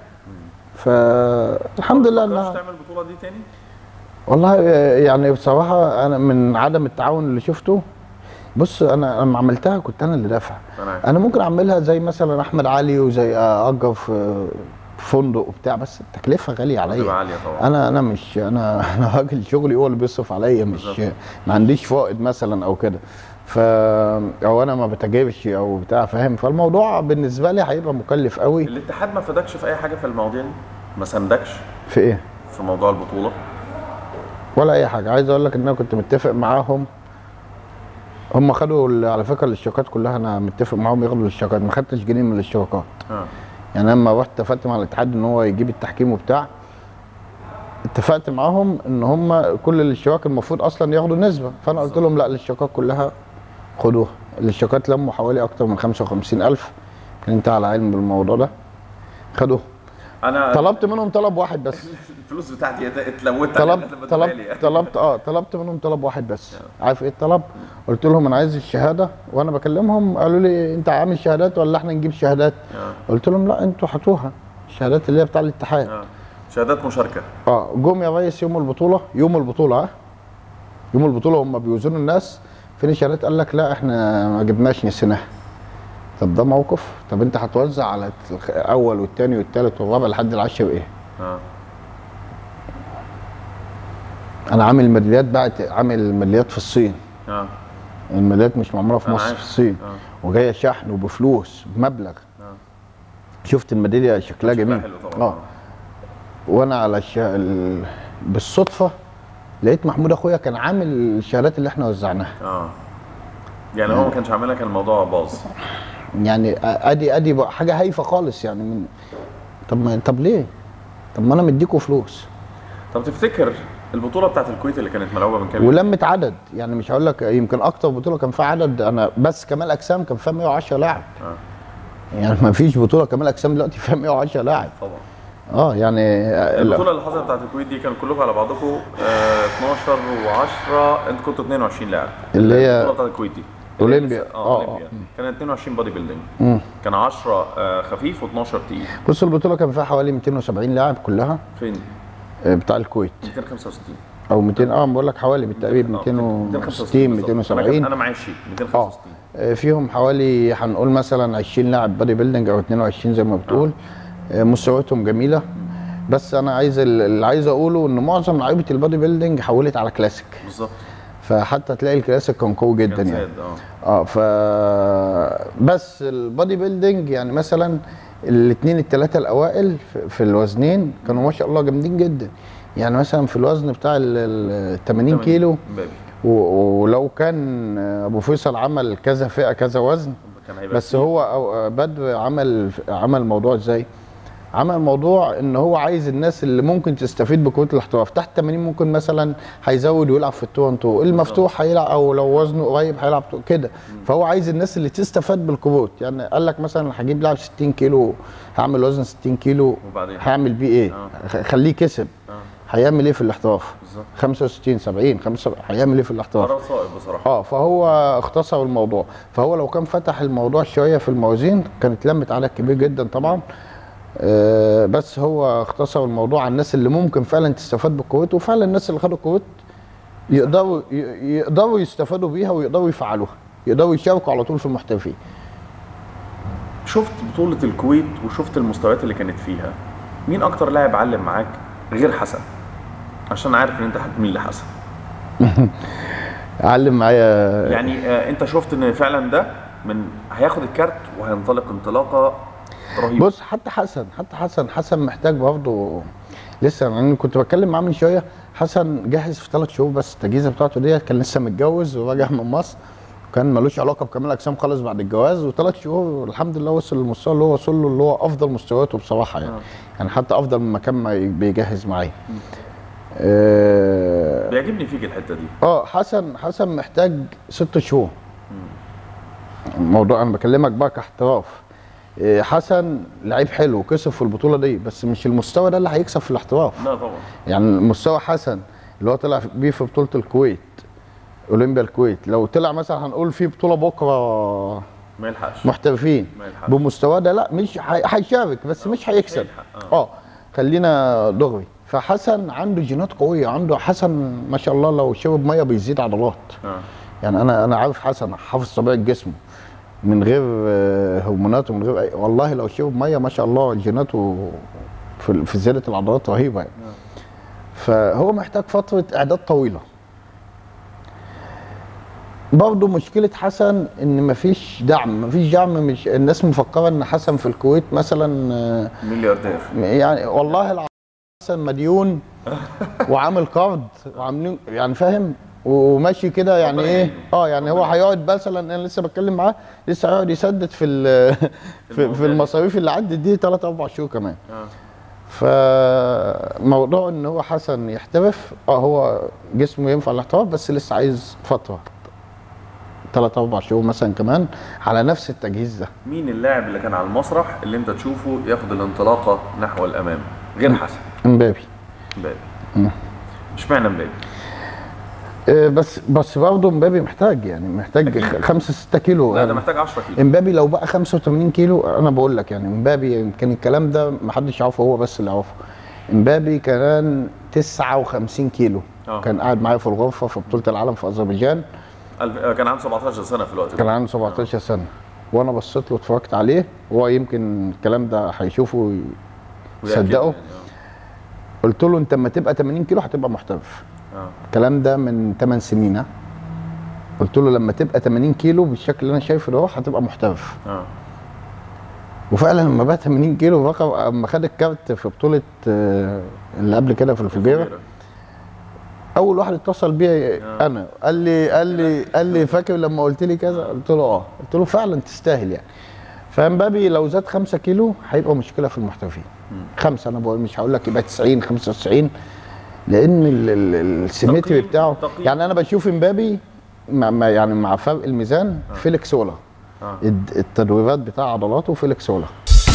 فالحمد لله ما انها تقدرش تعمل البطوله دي تاني والله يعني بصراحه انا من عدم التعاون اللي شفته بص انا لما عملتها كنت انا اللي دافع انا عارف انا ممكن اعملها زي مثلا احمد علي وزي اجر في فندق وبتاع بس التكلفه غاليه تبقى عليا عاليه طبعا انا انا مش انا انا راجل شغلي هو اللي بيصرف عليا مش بالظبط. ما عنديش فائض مثلا او كده ف او انا ما بتاجرش او بتاع فاهم فالموضوع بالنسبه لي هيبقى مكلف قوي الاتحاد ما فادكش في اي حاجه في المواضيع دي ما ساندكش في ايه في موضوع البطوله ولا اي حاجه عايز اقول لك ان انا كنت متفق معاهم هم خدوا ال- على فكره الاشتراكات كلها انا متفق معاهم ياخدوا الاشتراكات ما خدتش جنيه من الاشتراكات اه يعني لما رحت اتفقت مع الاتحاد ان هو يجيب التحكيم وبتاع اتفقت معاهم ان هم كل الاشتراك المفروض اصلا ياخدوا نسبه فانا قلت لهم لا الاشتراكات كلها خدوها الاشتراكات لموا حوالي اكتر من 55000 كان انت على علم بالموضوع ده خدوها انا طلبت منهم طلب واحد بس الفلوس بتاعتي اتلوت طلبت طلبت طلبت اه طلبت منهم طلب واحد بس عارف ايه الطلب قلت لهم انا عايز الشهاده وانا بكلمهم قالوا لي انت عامل شهادات ولا احنا نجيب شهادات آه. قلت لهم لا انتوا هاتوها الشهادات اللي هي بتاع الاتحاد اه شهادات مشاركه اه جم يا ريس يوم البطوله يوم البطوله ها يوم البطوله هم بيوزنوا الناس فينيشرات قال لك لا احنا ما جبناش نسيناها طب ده موقف طب انت هتوزع على الاول والثاني والثالث والرابع لحد العاشر ايه اه انا عامل ميداليات بعت عامل ميداليات في الصين اه الميداليات مش معموله في أنا مصر عارف. في الصين اه وجايه شحن وبفلوس بمبلغ اه شفت الميداليه شكلها شكلها جميل حلو طبعا اه وانا على الش... ال... بالصدفه لقيت محمود اخويا كان عامل الشهادات اللي احنا وزعناها اه يعني هو ما كانش عاملها كان الموضوع باظ يعني ادي ادي بقى حاجه هايفه خالص يعني من طب ما طب ليه؟ طب ما انا مديكوا فلوس طب تفتكر البطوله بتاعت الكويت اللي كانت ملعوبه من كام يوم ولمت عدد يعني مش هقول لك يمكن اكتر بطوله كان فيها عدد انا بس كمال اجسام كان فيها 110 لاعب اه يعني ما فيش بطوله كمال اجسام دلوقتي فيها 110 لاعب طبعا اه يعني البطوله اللي حصلت بتاعت الكويت دي كان كلكم على بعضكم آه 12 و10 انتوا كنتوا 22 لاعب اللي هي البطوله بتاعت الكويت دي أولمبيا. اه آه، اولمبيا كانت 22 بودي بيلدينج مم. كان 10 آه خفيف و12 تقيل بص البطوله كان فيها حوالي 270 لاعب كلها فين؟ آه، بتاع الكويت 265 او 200 اه بقول لك حوالي بالتقريب آه، 260 بالظبط. انا كان- 270 انا معايا الشيت اه 265 آه، فيهم حوالي هنقول مثلا 20 لاعب بادي بيلدينج او 22 زي ما بتقول آه، مستوياتهم جميله بس انا عايز ال- اللي عايز اقوله ان معظم لعيبه البادي بيلدينج حولت على كلاسيك بالظبط فحتى تلاقي الكلاسيك كان قوي جدا كان يعني زاد اه اه ف بس البادي بيلدينج يعني مثلا الاثنين الثلاثه الاوائل في- في الوزنين كانوا ما شاء الله جامدين جدا يعني مثلا في الوزن بتاع ال 80 كيلو مبابي و- ولو كان ابو فيصل عمل كذا فئه كذا وزن كان هيبقى بس كتير. هو أو- بدر عمل عمل موضوع ازاي؟ عمل موضوع ان هو عايز الناس اللي ممكن تستفيد بكروت الاحتراف تحت 80 ممكن مثلا هيزود ويلعب في التورنتو المفتوح هيلعب او لو وزنه قريب هيلعب تو- كده فهو عايز الناس اللي تستفاد بالكروت يعني قال لك مثلا هجيب لاعب 60 كيلو هعمل وزن 60 كيلو وبعدين هعمل بيه ايه؟ آه. خ- خليه كسب اه هيعمل ايه في الاحتراف؟ بالظبط 65 70 75 هيعمل ايه في الاحتراف؟ قرار صائب بصراحه اه فهو اختصر الموضوع فهو لو كان فتح الموضوع شويه في الموازين كانت لمت عدد كبير جدا طبعا آه بس هو اختصر الموضوع على الناس اللي ممكن فعلا تستفاد بالكويت وفعلا الناس اللي خدوا الكويت يقدروا ي- يقدروا يستفادوا بيها ويقدروا يفعلوها يقدروا يشاركوا على طول في المحترفين شفت بطولة الكويت وشفت المستويات اللي كانت فيها مين أكتر لاعب علم معاك غير حسن؟ عشان عارف إن أنت هتميل لحسن علم معايا يعني آه أنت شفت إن فعلا ده من هياخد الكارت وهينطلق انطلاقة رهيبة بص حتى حسن حتى حسن حسن محتاج برضه لسه انا كنت بتكلم معاه من شويه حسن جاهز في ثلاث شهور بس التجهيزه بتاعته ديت كان لسه متجوز وراجع من مصر كان ملوش علاقه بكمال اجسام خالص بعد الجواز وثلاث شهور الحمد لله وصل للمستوى اللي هو وصل له اللي هو افضل مستوياته بصراحه يعني آه. يعني حتى افضل من ما كان ما بيجهز معايا اه بيعجبني فيك الحتة دي اه حسن حسن محتاج ست شهور الموضوع انا بكلمك بقى كاحتراف إيه، حسن لعيب حلو كسب في البطوله دي بس مش المستوى ده اللي هيكسب في الاحتراف لا طبعا يعني مستوى حسن اللي هو طلع بيه في بطوله الكويت اولمبيا الكويت لو طلع مثلا هنقول في بطوله بكره ما يلحقش محترفين ما يلحقش بمستواه ده لا مش هي- هيشارك بس مش هيكسب هيلحق، آه. اه خلينا دغري فحسن عنده جينات قويه عنده حسن ما شاء الله لو شرب ميه بيزيد عضلات آه. يعني انا انا عارف حسن حافظ طبيعه جسمه من غير آه، هرمونات ومن غير أي والله لو شرب ميه ما شاء الله جيناته في في زياده العضلات رهيبه يعني فهو محتاج فتره اعداد طويله برضه مشكله حسن ان مفيش دعم مفيش دعم مش الناس مفكره ان حسن في الكويت مثلا آه، ملياردير يعني والله العظيم حسن مديون وعامل قرض وعاملين يعني فاهم وماشي كده يعني ربنا ايه يعينه. اه يعني هو هيقعد مثلا انا لسه بتكلم معاه لسه هيقعد يسدد في ال- في, في المواضيع. المصاريف اللي عدت دي 3 4 شهور كمان آه. فموضوع ان هو حسن يحترف اه هو جسمه ينفع الاحتراف بس لسه عايز فتره 3 4 شهور مثلا كمان على نفس التجهيز ده مين اللاعب اللي كان على المسرح اللي أنت تشوفه ياخد الانطلاقة نحو الأمام غير حسن امبابي مبابي اشمعنى مبابي؟ آه، بس بس برضه امبابي محتاج يعني محتاج 5 6 كيلو لا ده محتاج 10 كيلو امبابي لو بقى 85 كيلو انا بقول لك يعني امبابي يمكن الكلام ده محدش يعرفه هو بس اللي يعرفه امبابي كان 59 كيلو آه. كان قاعد معايا في الغرفه في بطوله العالم في اذربيجان الف- آه، كان عنده 17 سنه في الوقت ده كان عنده 17 سنه وانا بصيت له اتفرجت عليه وهو يمكن الكلام ده هيشوفه ويأكد صدقه يعني، قلت له انت لما تبقى 80 كيلو هتبقى محترف اه آه. الكلام ده من 8 سنين ها قلت له لما تبقى 80 كيلو بالشكل اللي انا شايفه ده هتبقى محترف اه وفعلا لما بقى 80 كيلو بقى اما خد الكارت في بطوله آه، اللي قبل كده في الفجيره اول واحد اتصل بيا انا قال لي قال لي قال لي فاكر لما قلت لي كذا قلت له اه قلت له فعلا تستاهل يعني فمبابي لو زاد 5 كيلو هيبقى مشكله في المحترفين خمسه انا بقول مش هقول لك يبقى 90 95 لان ال- ال- السيمتري تقييم- بتاعه تقييم. يعني انا بشوف مبابي مع مع- يعني مع فرق الميزان فيليكس ولا اه الد- التدويرات بتاع عضلاته فيليكس ولا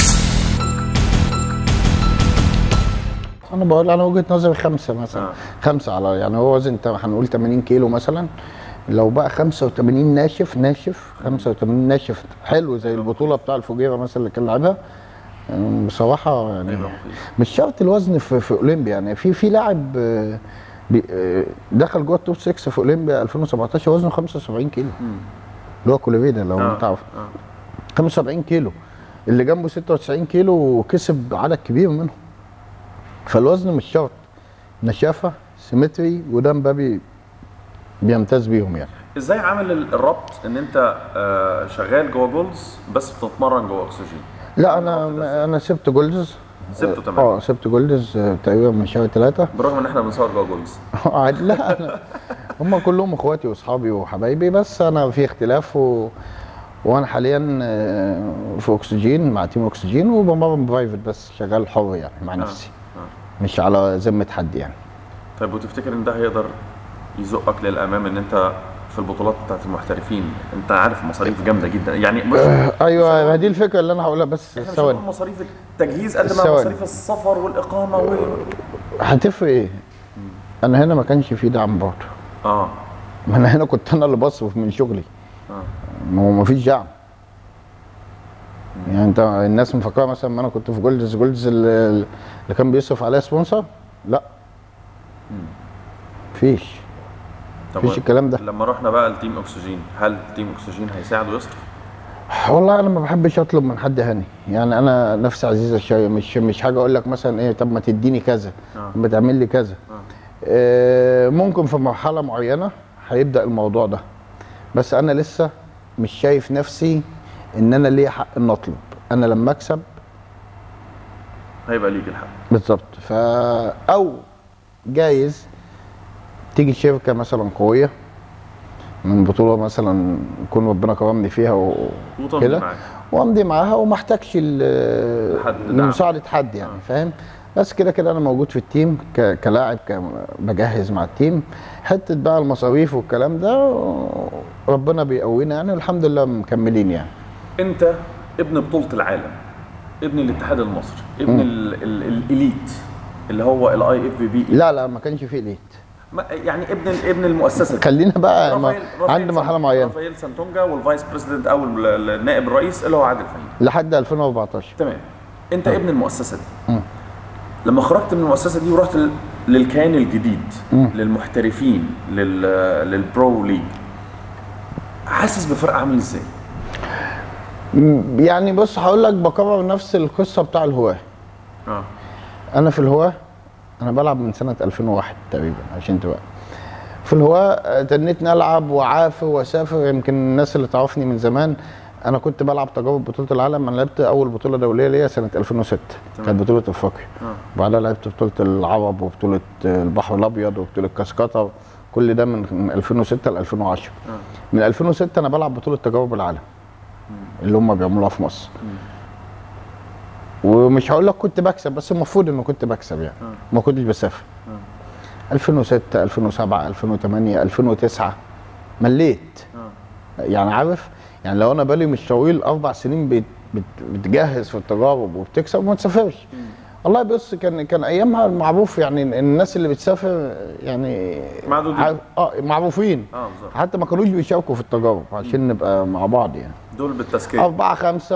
انا بقول انا وجهه نظري خمسه مثلا آه. خمسه على يعني هو وزن تا- هنقول 80 كيلو مثلا لو بقى 85 ناشف ناشف 85 ناشف حلو زي البطوله بتاع الفجيره مثلا اللي كان لعبها يعني بصراحه يعني هيبقى مفيد. مش شرط الوزن في في اولمبيا يعني في في لاعب آه، بي- آه، دخل جوه التوب 6 في اولمبيا 2017 وزنه 75 كيلو اللي هو كوليفيدا لو آه. انت عارف آه. 75 كيلو اللي جنبه 96 كيلو وكسب عدد كبير منهم فالوزن مش شرط نشافه سيمتري وده مبابي بيمتاز بيهم يعني ازاي عامل ال- الربط ان انت آه، شغال جوه جولز بس بتتمرن جوه اكسجين لا انا انا سبت جولدز سبته تمام اه سبت جولدز آه، تقريبا من شهر ثلاثه بالرغم ان احنا بنصور جوه جولز عادي لا أنا هم كلهم اخواتي واصحابي وحبايبي بس انا في اختلاف و... وانا حاليا آه، في اكسجين مع تيم اكسجين وبمرن برايفت بس شغال حر يعني مع نفسي آه. مش على ذمه حد يعني طيب وتفتكر ان ده هيقدر يزقك للامام ان انت في البطولات بتاعت المحترفين انت عارف مصاريف جامده جدا يعني مش ايوه دي الفكره اللي انا هقولها بس احنا مش ثواني هنقول مصاريف التجهيز قد ما ثواني. مصاريف السفر والاقامه وال هتفرق ايه؟ انا هنا ما كانش في دعم برضه اه ما انا هنا كنت انا اللي بصرف من شغلي اه ما هو ما فيش دعم يعني انت الناس مفكره مثلا ما انا كنت في جولدز جولدز اللي, اللي كان بيصرف عليها سبونسر لا مفيش طب مفيش الكلام ده لما رحنا بقى لتيم اكسجين هل تيم اكسجين هيساعد ويصرف؟ والله انا ما بحبش اطلب من حد هاني يعني انا نفسي عزيزه شويه مش مش حاجه اقول لك مثلا ايه طب ما تديني كذا آه. طب ما تعمل لي كذا آه ممكن في مرحله معينه هيبدا الموضوع ده بس انا لسه مش شايف نفسي ان انا ليا حق ان اطلب انا لما اكسب هيبقى ليك الحق بالظبط فا او جايز تيجي شركه مثلا قويه من بطوله مثلا يكون ربنا كرمني فيها و- وتمضي كده معاك. وامضي معاها وما احتاجش ل- حد دعم. لمساعده حد يعني فاهم بس كده كده انا موجود في التيم ك- كلاعب ك- بجهز مع التيم حته بقى المصاريف والكلام ده ربنا بيقوينا يعني والحمد لله مكملين يعني انت ابن بطوله العالم ابن الاتحاد المصري ابن ال ال الاليت اللي هو الاي اف بي بي لا لا ما كانش فيه ليت يعني ابن ابن المؤسسه دي. خلينا بقى ما رافائيل- رافائيل عند مرحله سان- معينه رافائيل سانتونجا والفايس بريزيدنت او ال- النائب الرئيس اللي هو عادل فهيم لحد 2014 تمام انت ابن المؤسسه دي لما خرجت من المؤسسه دي ورحت ل- للكيان الجديد للمحترفين لل للبرو ليج حاسس بفرق عامل ازاي؟ م- يعني بص هقول لك بكرر نفس القصه بتاع الهواه اه انا في الهواه انا بلعب من سنه 2001 تقريبا عشان تبقى في الهواه تنيتني العب وعافر واسافر يمكن الناس اللي تعرفني من زمان انا كنت بلعب تجارب بطوله العالم انا لعبت اول بطوله دوليه ليا سنه 2006 كانت بطوله افريقيا آه. وبعدها لعبت بطوله العرب وبطوله البحر الابيض وبطوله كاسكاتا كل ده من من 2006 ل 2010 من 2006 انا بلعب بطوله تجارب العالم اللي هم بيعملوها في مصر ومش هقول لك كنت بكسب بس المفروض انه كنت بكسب يعني ما كنتش بسافر 2006 2007 2008 2009 مليت يعني عارف يعني لو انا بالي مش طويل اربع سنين بت بت بتجهز في التجارب وبتكسب وما تسافرش والله بص كان كان ايامها المعروف يعني الناس اللي بتسافر يعني معدودين. عارف- اه معروفين اه بالظبط حتى ما كانوش بيشاركوا في التجارب عشان نبقى مع بعض يعني دول بالتزكيه أربعة خمسة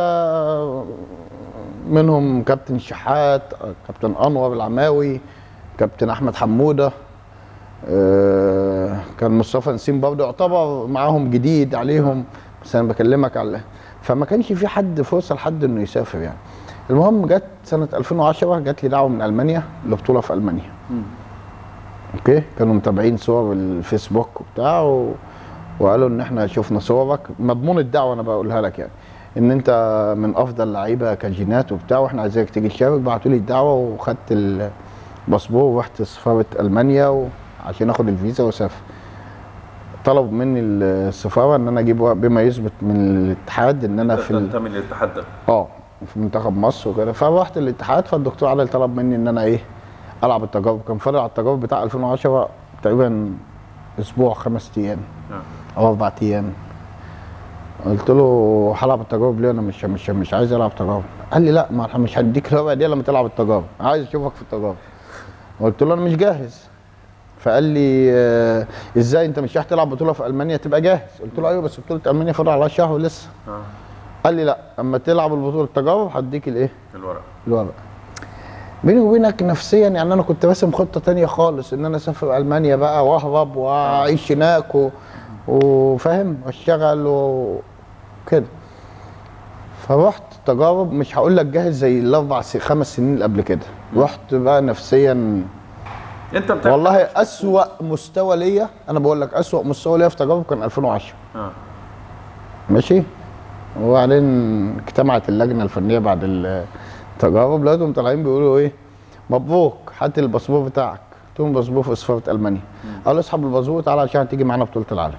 منهم كابتن شحات كابتن أنور العماوي كابتن أحمد حمودة آه، كان مصطفى نسيم برضه يعتبر معاهم جديد عليهم بس انا بكلمك على فما كانش في حد فرصه لحد انه يسافر يعني المهم جت سنه 2010 جات لي دعوه من المانيا لبطوله في المانيا اوكي كانوا متابعين صور الفيسبوك وبتاع و... وقالوا ان احنا شفنا صورك مضمون الدعوه انا بقولها لك يعني ان انت من افضل لعيبه كجينات وبتاع واحنا عايزينك تيجي تشارك بعتوا لي الدعوه وخدت الباسبور ورحت سفاره المانيا و... عشان اخد الفيزا واسافر طلبوا مني السفاره ان انا اجيب ورق بما يثبت من الاتحاد ان انا في ال... تنتمي للاتحاد ده اه في منتخب مصر وكده فرحت الاتحاد فالدكتور علي طلب مني ان انا ايه العب التجارب كان فاضل على التجارب بتاع 2010 تقريبا اسبوع خمس ايام آه. او اربع ايام قلت له هلعب التجارب ليه انا مش مش مش عايز العب تجارب قال لي لا ما احنا مش هنديك الورقه دي لما تلعب التجارب عايز اشوفك في التجارب قلت له انا مش جاهز فقال لي آه، ازاي انت مش رايح تلعب بطوله في المانيا تبقى جاهز قلت له ايوه بس بطوله المانيا فاضل عليها شهر ولسه اه قال لي لا اما تلعب البطوله التجارب هديك الايه الورق الورق بيني وبينك نفسيا يعني انا كنت راسم خطه تانية خالص ان انا اسافر المانيا بقى واهرب واعيش هناك و... وفاهم واشتغل وكده فرحت تجارب مش هقول لك جاهز زي الاربع س... خمس سنين اللي قبل كده رحت بقى نفسيا انت بتاع والله اسوأ مستوى ليا انا بقول لك اسوأ مستوى ليا في تجارب كان 2010 اه ماشي وبعدين اجتمعت اللجنه الفنيه بعد التجارب لقيتهم طالعين بيقولوا ايه مبروك هات الباسبور بتاعك قلت لهم باسبور في سفاره المانيا قالوا اسحب الباسبور تعالى عشان تيجي معانا بطوله العالم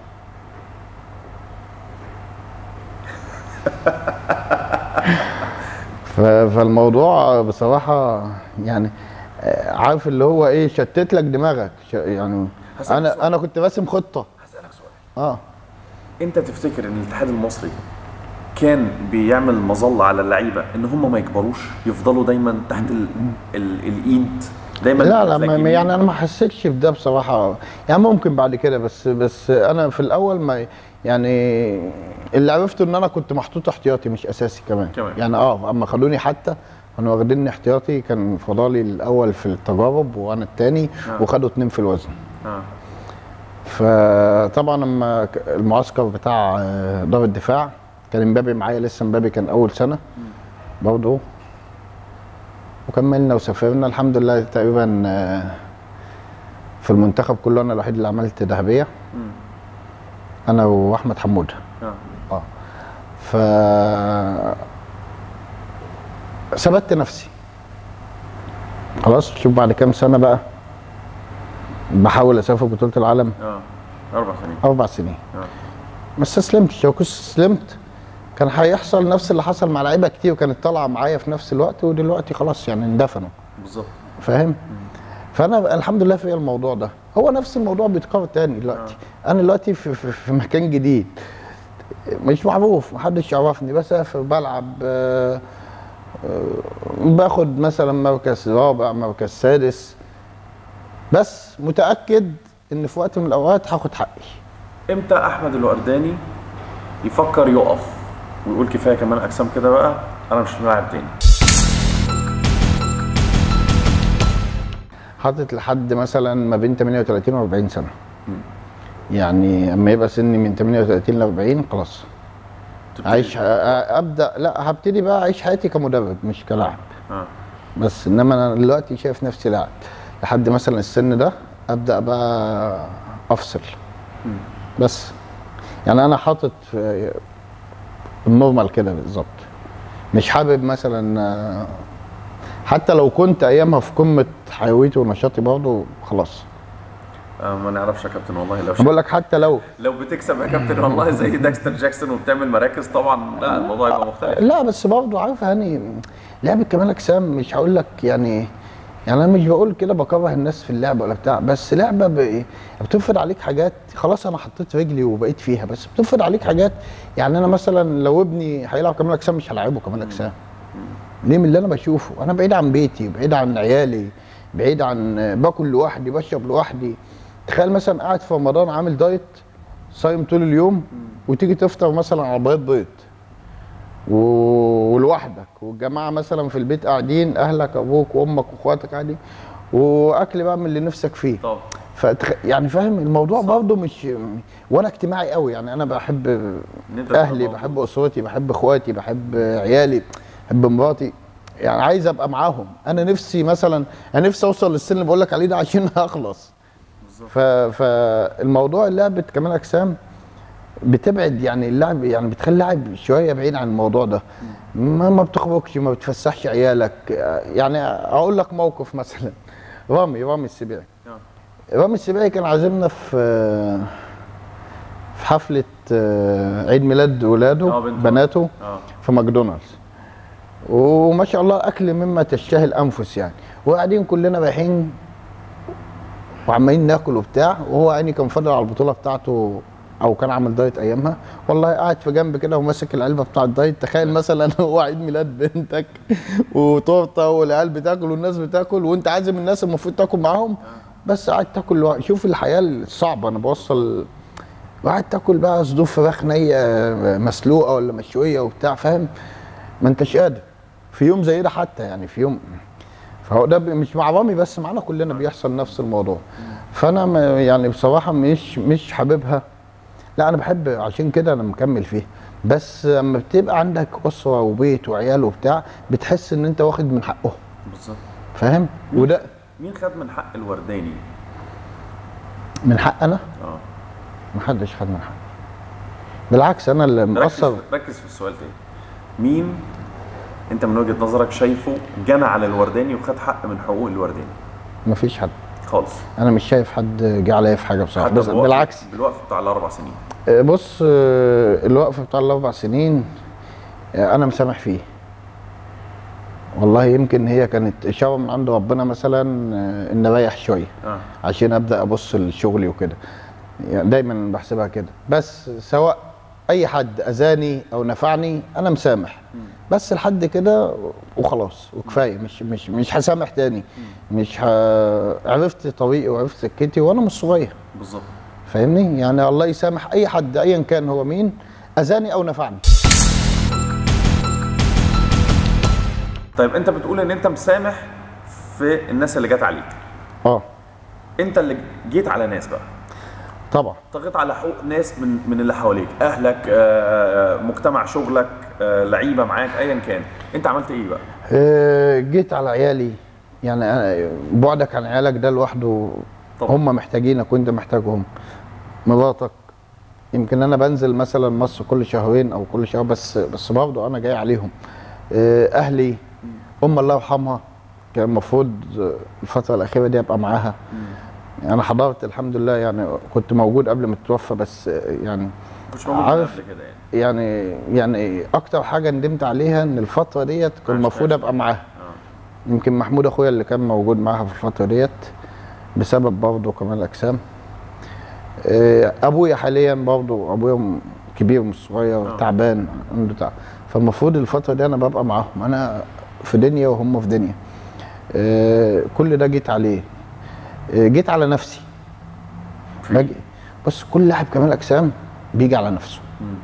ف- فالموضوع بصراحه يعني آه، عارف اللي هو ايه شتت لك دماغك ش- يعني هسألك سؤال. انا انا كنت راسم خطه هسألك سؤال اه انت تفتكر ان الاتحاد المصري كان بيعمل مظله على اللعيبه ان هم ما يكبروش يفضلوا دايما تحت ال... ال... الايد دايما لا لا تلاقي ما يعني انا ما حسيتش بده بصراحه يعني ممكن بعد كده بس بس انا في الاول ما يعني اللي عرفته ان انا كنت محطوط احتياطي مش اساسي كمان, كمان. يعني اه اما خدوني حتى كانوا واخديني احتياطي كان فضالي الاول في التجارب وانا الثاني آه. وخدوا اتنين في الوزن اه فطبعا لما ك- المعسكر بتاع آه، دار الدفاع كان امبابي معايا لسه امبابي كان اول سنه برضه وكملنا وسافرنا الحمد لله تقريبا آه، في المنتخب كله انا الوحيد اللي عملت ذهبيه مم. انا واحمد حموده اه اه ف ثبت نفسي خلاص شوف بعد كام سنه بقى بحاول اسافر بطوله العالم اه اربع سنين اربع سنين اه ما استسلمتش لو كنت استسلمت كان هيحصل نفس اللي حصل مع لعيبه كتير وكانت طالعه معايا في نفس الوقت ودلوقتي خلاص يعني اندفنوا بالظبط فاهم فانا الحمد لله في الموضوع ده هو نفس الموضوع بيتكرر تاني دلوقتي انا دلوقتي في, في, في مكان جديد مش معروف محدش يعرفني بسافر بلعب آه، آه، باخد مثلا مركز رابع مركز سادس بس متاكد ان في وقت من الاوقات هاخد حقي امتى احمد الورداني يفكر يقف ويقول كفايه كمان اجسام كده بقى انا مش لاعب تاني حاطط لحد مثلا ما بين 38 و 40 سنه يعني اما يبقى سني من 38 ل 40 خلاص تبتدي عايش أ- ابدا لا هبتدي بقى اعيش حياتي كمدرب مش كلاعب اه بس انما انا دلوقتي شايف نفسي لاعب لحد مثلا السن ده ابدا بقى افصل بس يعني انا حاطط في النورمال كده بالظبط مش حابب مثلا آه، حتى لو كنت ايامها في قمه حيويتي ونشاطي برضه خلاص آه، ما نعرفش يا كابتن والله لو أنا بقول لك حتى لو لو بتكسب يا كابتن والله زي داكستر جاكسون وبتعمل مراكز طبعا لا الموضوع يبقى مختلف لا بس برضه عارف يعني لعبه كمال اجسام مش هقول لك يعني يعني انا مش بقول كده بكره الناس في اللعبه ولا بتاع بس لعبه ب... بتفرض عليك حاجات خلاص انا حطيت رجلي وبقيت فيها بس بتفرض عليك حاجات يعني انا مثلا لو ابني هيلعب كمال اجسام مش هلاعبه كمال اجسام ليه من اللي انا بشوفه انا بعيد عن بيتي بعيد عن عيالي بعيد عن باكل لوحدي بشرب لوحدي تخيل مثلا قاعد في رمضان عامل دايت صايم طول اليوم وتيجي تفطر مثلا على بيض بيض و- ولوحدك والجماعه مثلا في البيت قاعدين اهلك ابوك وامك واخواتك قاعدين واكل بقى من اللي نفسك فيه طب فتخ... يعني فاهم الموضوع برضه مش وانا اجتماعي قوي يعني انا بحب إن أنت تبقى اهلي موجود. بحب اسرتي بحب اخواتي بحب عيالي بحب مراتي يعني عايز ابقى معاهم انا نفسي مثلا انا نفسي اوصل للسن اللي بقول لك عليه ده عشان اخلص بالظبط. ف... فالموضوع لعبه كمال اجسام بتبعد يعني اللعب يعني بتخلي اللاعب شويه بعيد عن الموضوع ده ما ما بتخرجش ما بتفسحش عيالك يعني اقول لك موقف مثلا رامي رامي السبيعي آه. رامي السباعي كان عازمنا في في حفلة آه، عيد ميلاد ولاده آه، بنته. بناته اه في ماكدونالدز وما شاء الله أكل مما تشتهي الأنفس يعني وقاعدين كلنا رايحين وعمالين ناكل وبتاع وهو يعني كان فاضل على البطولة بتاعته أو كان عامل دايت أيامها والله قاعد في جنب كده وماسك العلبة بتاع الدايت تخيل مثلا هو عيد ميلاد بنتك وتورته والعيال بتاكل والناس بتاكل وأنت عازم الناس المفروض تاكل معاهم بس قاعد تاكل لوحدك. شوف الحياه الصعبه انا بوصل وقاعد تاكل بقى صدور فراخ نيه مسلوقه ولا مشويه وبتاع فاهم ما انتش قادر في يوم زي ده حتى يعني في يوم فهو ده ب- مش مع رامي بس معانا كلنا بيحصل نفس الموضوع فانا ما- يعني بصراحه مش مش حاببها لا انا بحب عشان كده انا مكمل فيها بس لما بتبقى عندك اسره وبيت وعيال وبتاع بتحس ان انت واخد من حقهم بالظبط فاهم وده مين خد من حق الورداني؟ من حق انا اه محدش خد من حقي بالعكس انا اللي ركز مقصر ركز في السؤال تاني مين انت من وجهه نظرك شايفه جنى على الورداني وخد حق من حقوق الورداني مفيش حد خالص انا مش شايف حد جه عليا في حاجه بصراحه حتى بس بالوقف- بالعكس بالوقف بتاع الاربع سنين آه، بص آه، الوقف بتاع الاربع سنين آه، انا مسامح فيه والله يمكن هي كانت اشاره من عند ربنا مثلا آه، ان اريح شويه اه عشان ابدا ابص لشغلي وكده يعني دايما بحسبها كده بس سواء اي حد اذاني او نفعني انا مسامح بس لحد كده وخلاص وكفايه مش مش مش هسامح تاني مش ه... عرفت طريقي وعرفت سكتي وانا مش صغير بالظبط فاهمني يعني الله يسامح اي حد ايا كان هو مين اذاني او نفعني طيب انت بتقول ان انت مسامح في الناس اللي جت عليك اه انت اللي جيت على ناس بقى طبعا طغيت على حقوق ناس من من اللي حواليك اهلك آه، آه، مجتمع شغلك آه، لعيبه معاك ايا كان انت عملت ايه بقى آه، جيت على عيالي يعني أنا بعدك عن عيالك ده لوحده طبعا. هم محتاجينك وانت محتاجهم مراتك يمكن انا بنزل مثلا مصر كل شهرين او كل شهر بس بس برضه انا جاي عليهم آه، اهلي ام الله يرحمها كان المفروض الفتره الاخيره دي ابقى معاها انا حضرت الحمد لله يعني كنت موجود قبل ما تتوفى بس آه، يعني مش موجود من عارف. قبل كده يعني يعني يعني اكتر حاجه ندمت عليها ان الفتره ديت كان عشت- المفروض عشت. ابقى معاها اه يمكن محمود اخويا اللي كان موجود معاها في الفتره ديت بسبب برضه كمال اجسام آه، ابويا حاليا برضه ابويا م- كبير مش صغير آه. تعبان عنده تعب فالمفروض الفتره دي انا ببقى معاهم انا في دنيا وهم في دنيا آه، كل ده جيت عليه آه، جيت على نفسي باجي بص كل لاعب كمال اجسام بيجي على نفسه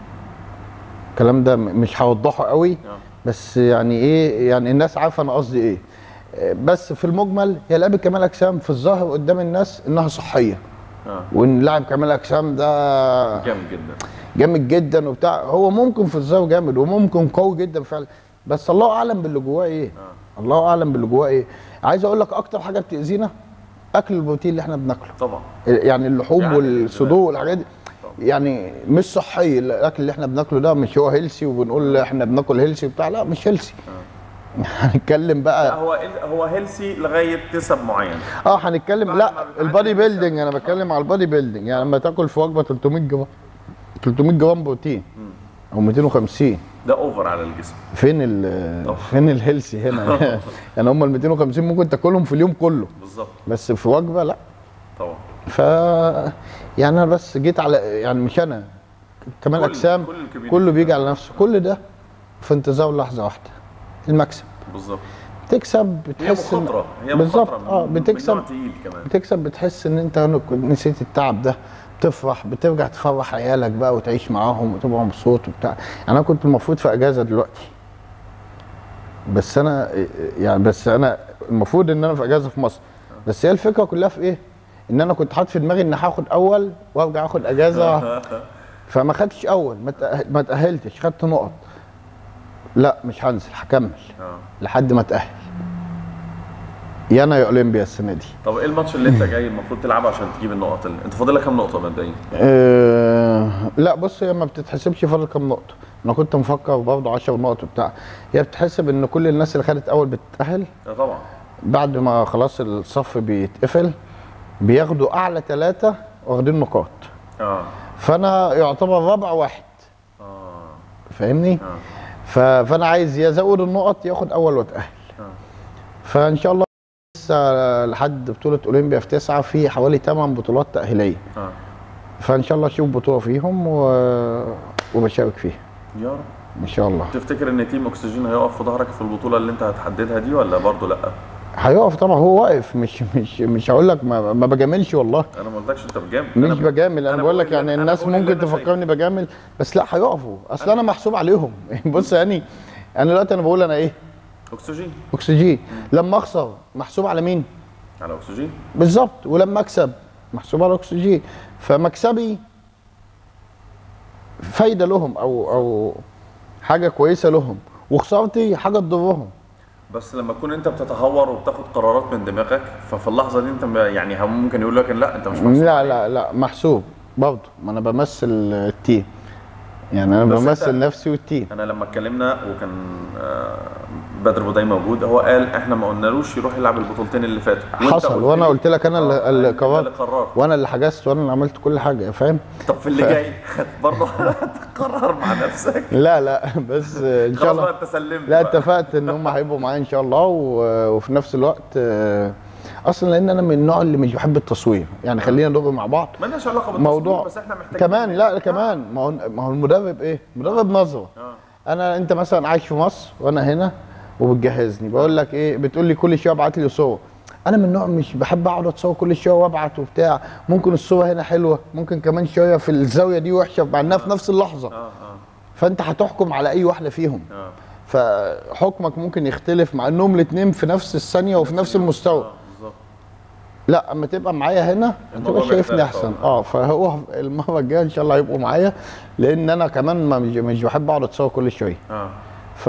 الكلام ده م- مش هوضحه قوي آه. بس يعني ايه يعني الناس عارفه انا قصدي ايه آه، بس في المجمل هي لعبه كمال اجسام في الظاهر قدام الناس انها صحيه اه وان لاعب كمال اجسام ده جامد جدا جامد جدا وبتاع هو ممكن في الظاهر جامد وممكن قوي جدا فعلا بس الله اعلم باللي جواه ايه الله اعلم باللي جواه ايه عايز اقول لك اكتر حاجه بتاذينا اكل البروتين اللي احنا بناكله طبعا يعني اللحوم يعني والصدور والحاجات دي يعني مش صحي الاكل اللي احنا بناكله ده مش هو هيلسي وبنقول احنا بناكل هيلسي وبتاع لا مش هيلسي هنتكلم لا بقى هو هو هيلسي لغايه نسب معين اه هنتكلم بعد لا ما بتعدي البادي النسب. بيلدينج انا بتكلم على البادي بيلدينج يعني لما تاكل في وجبه 300 جرام 300 جرام بروتين او 250 ده اوفر على الجسم فين ال فين الهيلسي هنا يعني هم ال 250 ممكن تاكلهم في اليوم كله بالظبط بس في وجبه لا طبعا ف يعني انا بس جيت على يعني مش انا كمال كل- اجسام كل الكوميونتي كله بيجي بتاع على نفسه كل ده في انتظار لحظه واحده المكسب بالظبط تكسب هي بتحس إن- مخاطره هي بالظبط مخاطره من- اه من بتكسب نوع تقيل كمان بتكسب بتحس ان انت نسيت التعب ده بتفرح بترجع تفرح عيالك بقى وتعيش معاهم وتبقى مبسوط وبتاع يعني انا كنت المفروض في اجازه دلوقتي بس انا يعني بس انا المفروض ان انا في اجازه في مصر بس هي الفكره كلها في ايه ان انا كنت حاطط في دماغي ان هاخد اول وارجع اخد اجازه فما خدتش اول ما تأه- ما تاهلتش خدت نقط لا مش هنزل هكمل اه لحد ما اتاهل يا انا يا اولمبيا السنه دي طب ايه الماتش اللي انت جاي المفروض تلعبه عشان تجيب النقط اللي... انت فاضل لك كام نقطه مبدئيا أه لا بص هي ما بتتحسبش فاضل كام نقطه انا كنت مفكر برضه 10 نقط وبتاع هي بتحسب ان كل الناس اللي خدت اول بتتاهل اه طبعا بعد ما خلاص الصف بيتقفل بياخدوا اعلى ثلاثه واخدين نقاط اه فانا يعتبر رابع واحد اه فاهمني اه ف... فانا عايز يزود النقط ياخد اول واتاهل اه فان شاء الله لسه لحد بطوله اولمبيا في تسعه في حوالي 8 بطولات تاهيليه اه فان شاء الله اشوف بطوله فيهم و... وبشارك فيها يا رب ان شاء الله تفتكر ان تيم اكسجين هيقف في ظهرك في البطوله اللي انت هتحددها دي ولا برضه لا هيقف طبعا هو واقف مش مش مش هقول لك ما, ما بجاملش والله انا ما قلتلكش انت بجامل مش أنا بجامل انا أنا بقول لك بقول اللي- يعني أنا الناس بقول اللي ممكن أنا شايفه. تفكرني بجامل بس لا هيقفوا اصل انا محسوب عليهم بص يعني انا دلوقتي انا بقول انا ايه اكسجين اكسجين لما اخسر محسوب على مين على اكسجين بالظبط ولما اكسب محسوب على اكسجين فمكسبي فايده لهم او او حاجه كويسه لهم وخسارتي حاجه تضرهم بس لما تكون انت بتتهور وبتاخد قرارات من دماغك ففي اللحظه دي انت ما- يعني هم ممكن يقول لك لا انت مش محسوب لا لا لا محسوب برضه ما انا بمثل التيم يعني انا بس بمثل أنت- نفسي والتيم انا لما اتكلمنا وكان آه، بدر بوداي موجود هو قال احنا ما قلنالوش يروح يلعب البطولتين اللي فاتوا وأنت حصل قلت وانا لي- قلت لك انا اللي- آه، اللي أنت اللي قررت قررت وانا اللي حجزت وانا اللي عملت كل حاجه فاهم طب في اللي جاي برضه هتقرر مع نفسك لا لا بس ان شاء خلاص الله بقى انت سلمت لا بقى. اتفقت ان هم هيبقوا معايا ان شاء الله و- وفي نفس الوقت آه، اصلا لان انا من النوع اللي مش بحب التصوير يعني خلينا ندور مع بعض مالناش علاقه بالتصوير موضوع بس احنا محتاجين كمان لا كمان ما هو ما هو المدرب ايه مدرب نظره اه انا انت مثلا عايش في مصر وانا هنا وبتجهزني بقول لك ايه بتقول لي كل شويه ابعت لي صور انا من النوع مش بحب اقعد اتصور كل شويه وابعت وبتاع ممكن الصوره هنا حلوه ممكن كمان شويه في الزاويه دي وحشه مع انها في نفس اللحظه اه اه فانت هتحكم على اي واحده فيهم اه فحكمك ممكن يختلف مع انهم الاثنين في نفس الثانيه وفي نفس المستوى اه بالظبط لا اما تبقى معايا هنا الموضوع هتبقى شايفني بيختلف احسن طبعاً. اه فهو المره الجايه ان شاء الله هيبقوا معايا لان انا كمان ما مش, مش بحب اقعد اتصور كل شويه اه ف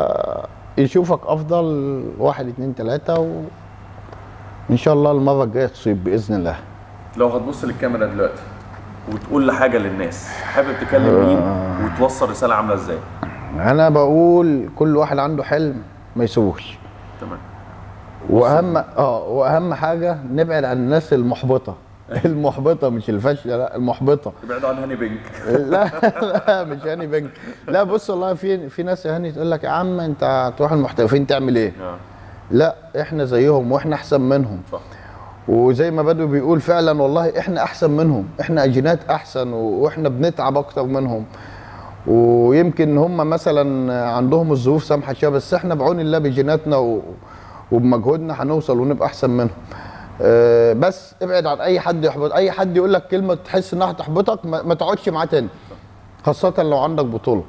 يشوفك افضل واحد اتنين تلاته و... ان شاء الله المره الجايه تصيب باذن الله لو هتبص للكاميرا دلوقتي وتقول لحاجه للناس حابب تكلم مين وتوصل رساله عامله ازاي انا بقول كل واحد عنده حلم ما يسيبوش تمام واهم اه واهم حاجه نبعد عن الناس المحبطه المحبطه مش الفاشله لا المحبطه ابعدوا عن هاني بينك لا لا مش هاني بنك لا بص والله في في ناس يا هاني تقول لك يا عم انت هتروح المحترفين تعمل ايه؟ اه لا احنا زيهم واحنا احسن منهم صح وزي ما بدو بيقول فعلا والله احنا احسن منهم احنا اجينات احسن واحنا بنتعب اكتر منهم ويمكن هم مثلا عندهم الظروف سامحه شويه بس احنا بعون الله بجيناتنا و... وبمجهودنا هنوصل ونبقى احسن منهم أه بس ابعد عن اي حد يحبط اي حد يقول لك كلمه تحس انها هتحبطك ما, ما تقعدش معاه تاني خاصه لو عندك بطوله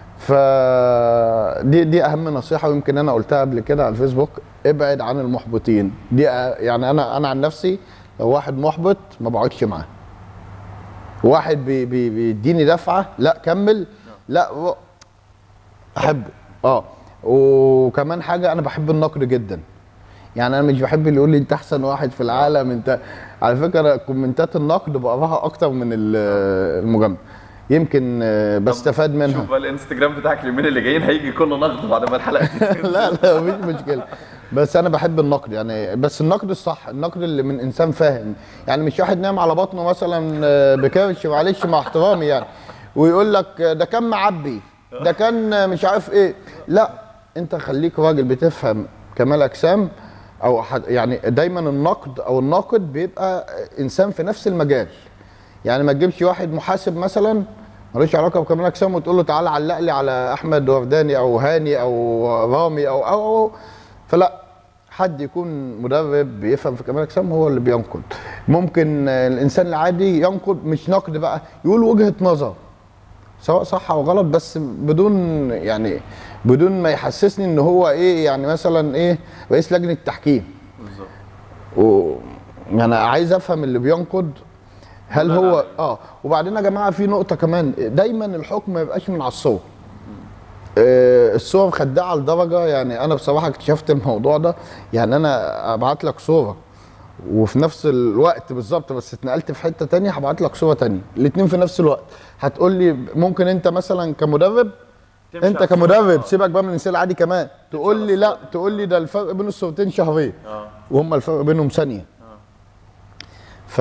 فدي دي اهم نصيحه ويمكن انا قلتها قبل كده على الفيسبوك ابعد عن المحبطين دي أ- يعني انا انا عن نفسي لو واحد محبط ما بقعدش معاه واحد بي بي بيديني دفعه لا كمل لا و- احبه اه وكمان حاجه انا بحب النقد جدا يعني انا مش بحب اللي يقول لي انت احسن واحد في العالم انت على فكره كومنتات النقد بقراها اكتر من ال- المجامله يمكن آه، بستفاد منها شوف بقى الانستجرام بتاعك اليومين اللي جايين هيجي كله نقد بعد ما الحلقه دي تنزل. لا لا مش مشكله بس انا بحب النقد يعني بس النقد الصح النقد اللي من انسان فاهم يعني مش واحد نايم على بطنه مثلا آه، بكرش معلش مع احترامي يعني ويقول لك آه، ده كان معبي ده كان آه، مش عارف ايه لا انت خليك راجل بتفهم كمال اجسام او حد يعني دايما النقد او الناقد بيبقى انسان في نفس المجال يعني ما تجيبش واحد محاسب مثلا ملوش علاقه بكمال اجسام وتقول له تعالى علق لي على احمد ورداني او هاني او رامي او او, أو فلا حد يكون مدرب بيفهم في كمال اجسام هو اللي بينقد ممكن آه، الانسان العادي ينقد مش نقد بقى يقول وجهه نظر سواء صح او غلط بس بدون يعني بدون ما يحسسني ان هو ايه يعني مثلا ايه رئيس لجنه تحكيم بالظبط و... يعني عايز افهم اللي بينقد هل بناء هو على اه وبعدين يا جماعه في نقطه كمان دايما الحكم ما يبقاش من على الصور آه، الصور خداعه لدرجه يعني انا بصراحه اكتشفت الموضوع ده يعني انا ابعت لك صوره وفي نفس الوقت بالظبط بس اتنقلت في حته تانية هبعت لك صوره تانية الاثنين في نفس الوقت هتقول لي ممكن انت مثلا كمدرب تمشي انت على الصورة. كمدرب آه. سيبك بقى من الانسان العادي كمان تقول لي لا تقول لي ده الفرق بين الصورتين شهرين اه وهم الفرق بينهم ثانيه ف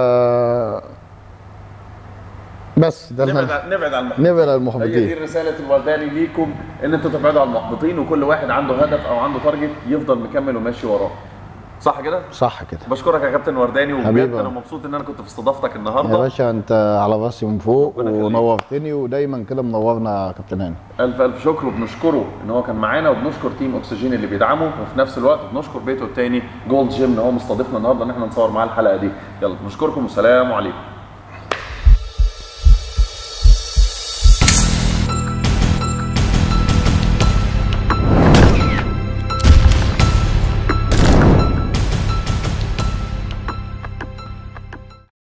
بس ده اللي نبعد أنا- عن- نبعد عن المحبطين نبعد عن هي دي المحبطين رساله الورداني ليكم ان انتوا تبعدوا عن المحبطين وكل واحد عنده هدف او عنده تارجت يفضل مكمل وماشي وراه صح كده صح كده بشكرك يا كابتن ورداني وبجد حبيبي. انا مبسوط ان انا كنت في استضافتك يا النهارده باشا انت على راسي من فوق ربنا يخليك. ونورتني ودايما كده منورنا يا كابتن هاني الف الف شكر وبنشكره ان هو كان معانا وبنشكر تيم اكسجين اللي بيدعمه وفي نفس الوقت بنشكر بيته التاني جولد جيم ان هو مستضيفنا النهارده ان احنا نصور معاه الحلقه دي يلا بنشكركم والسلام عليكم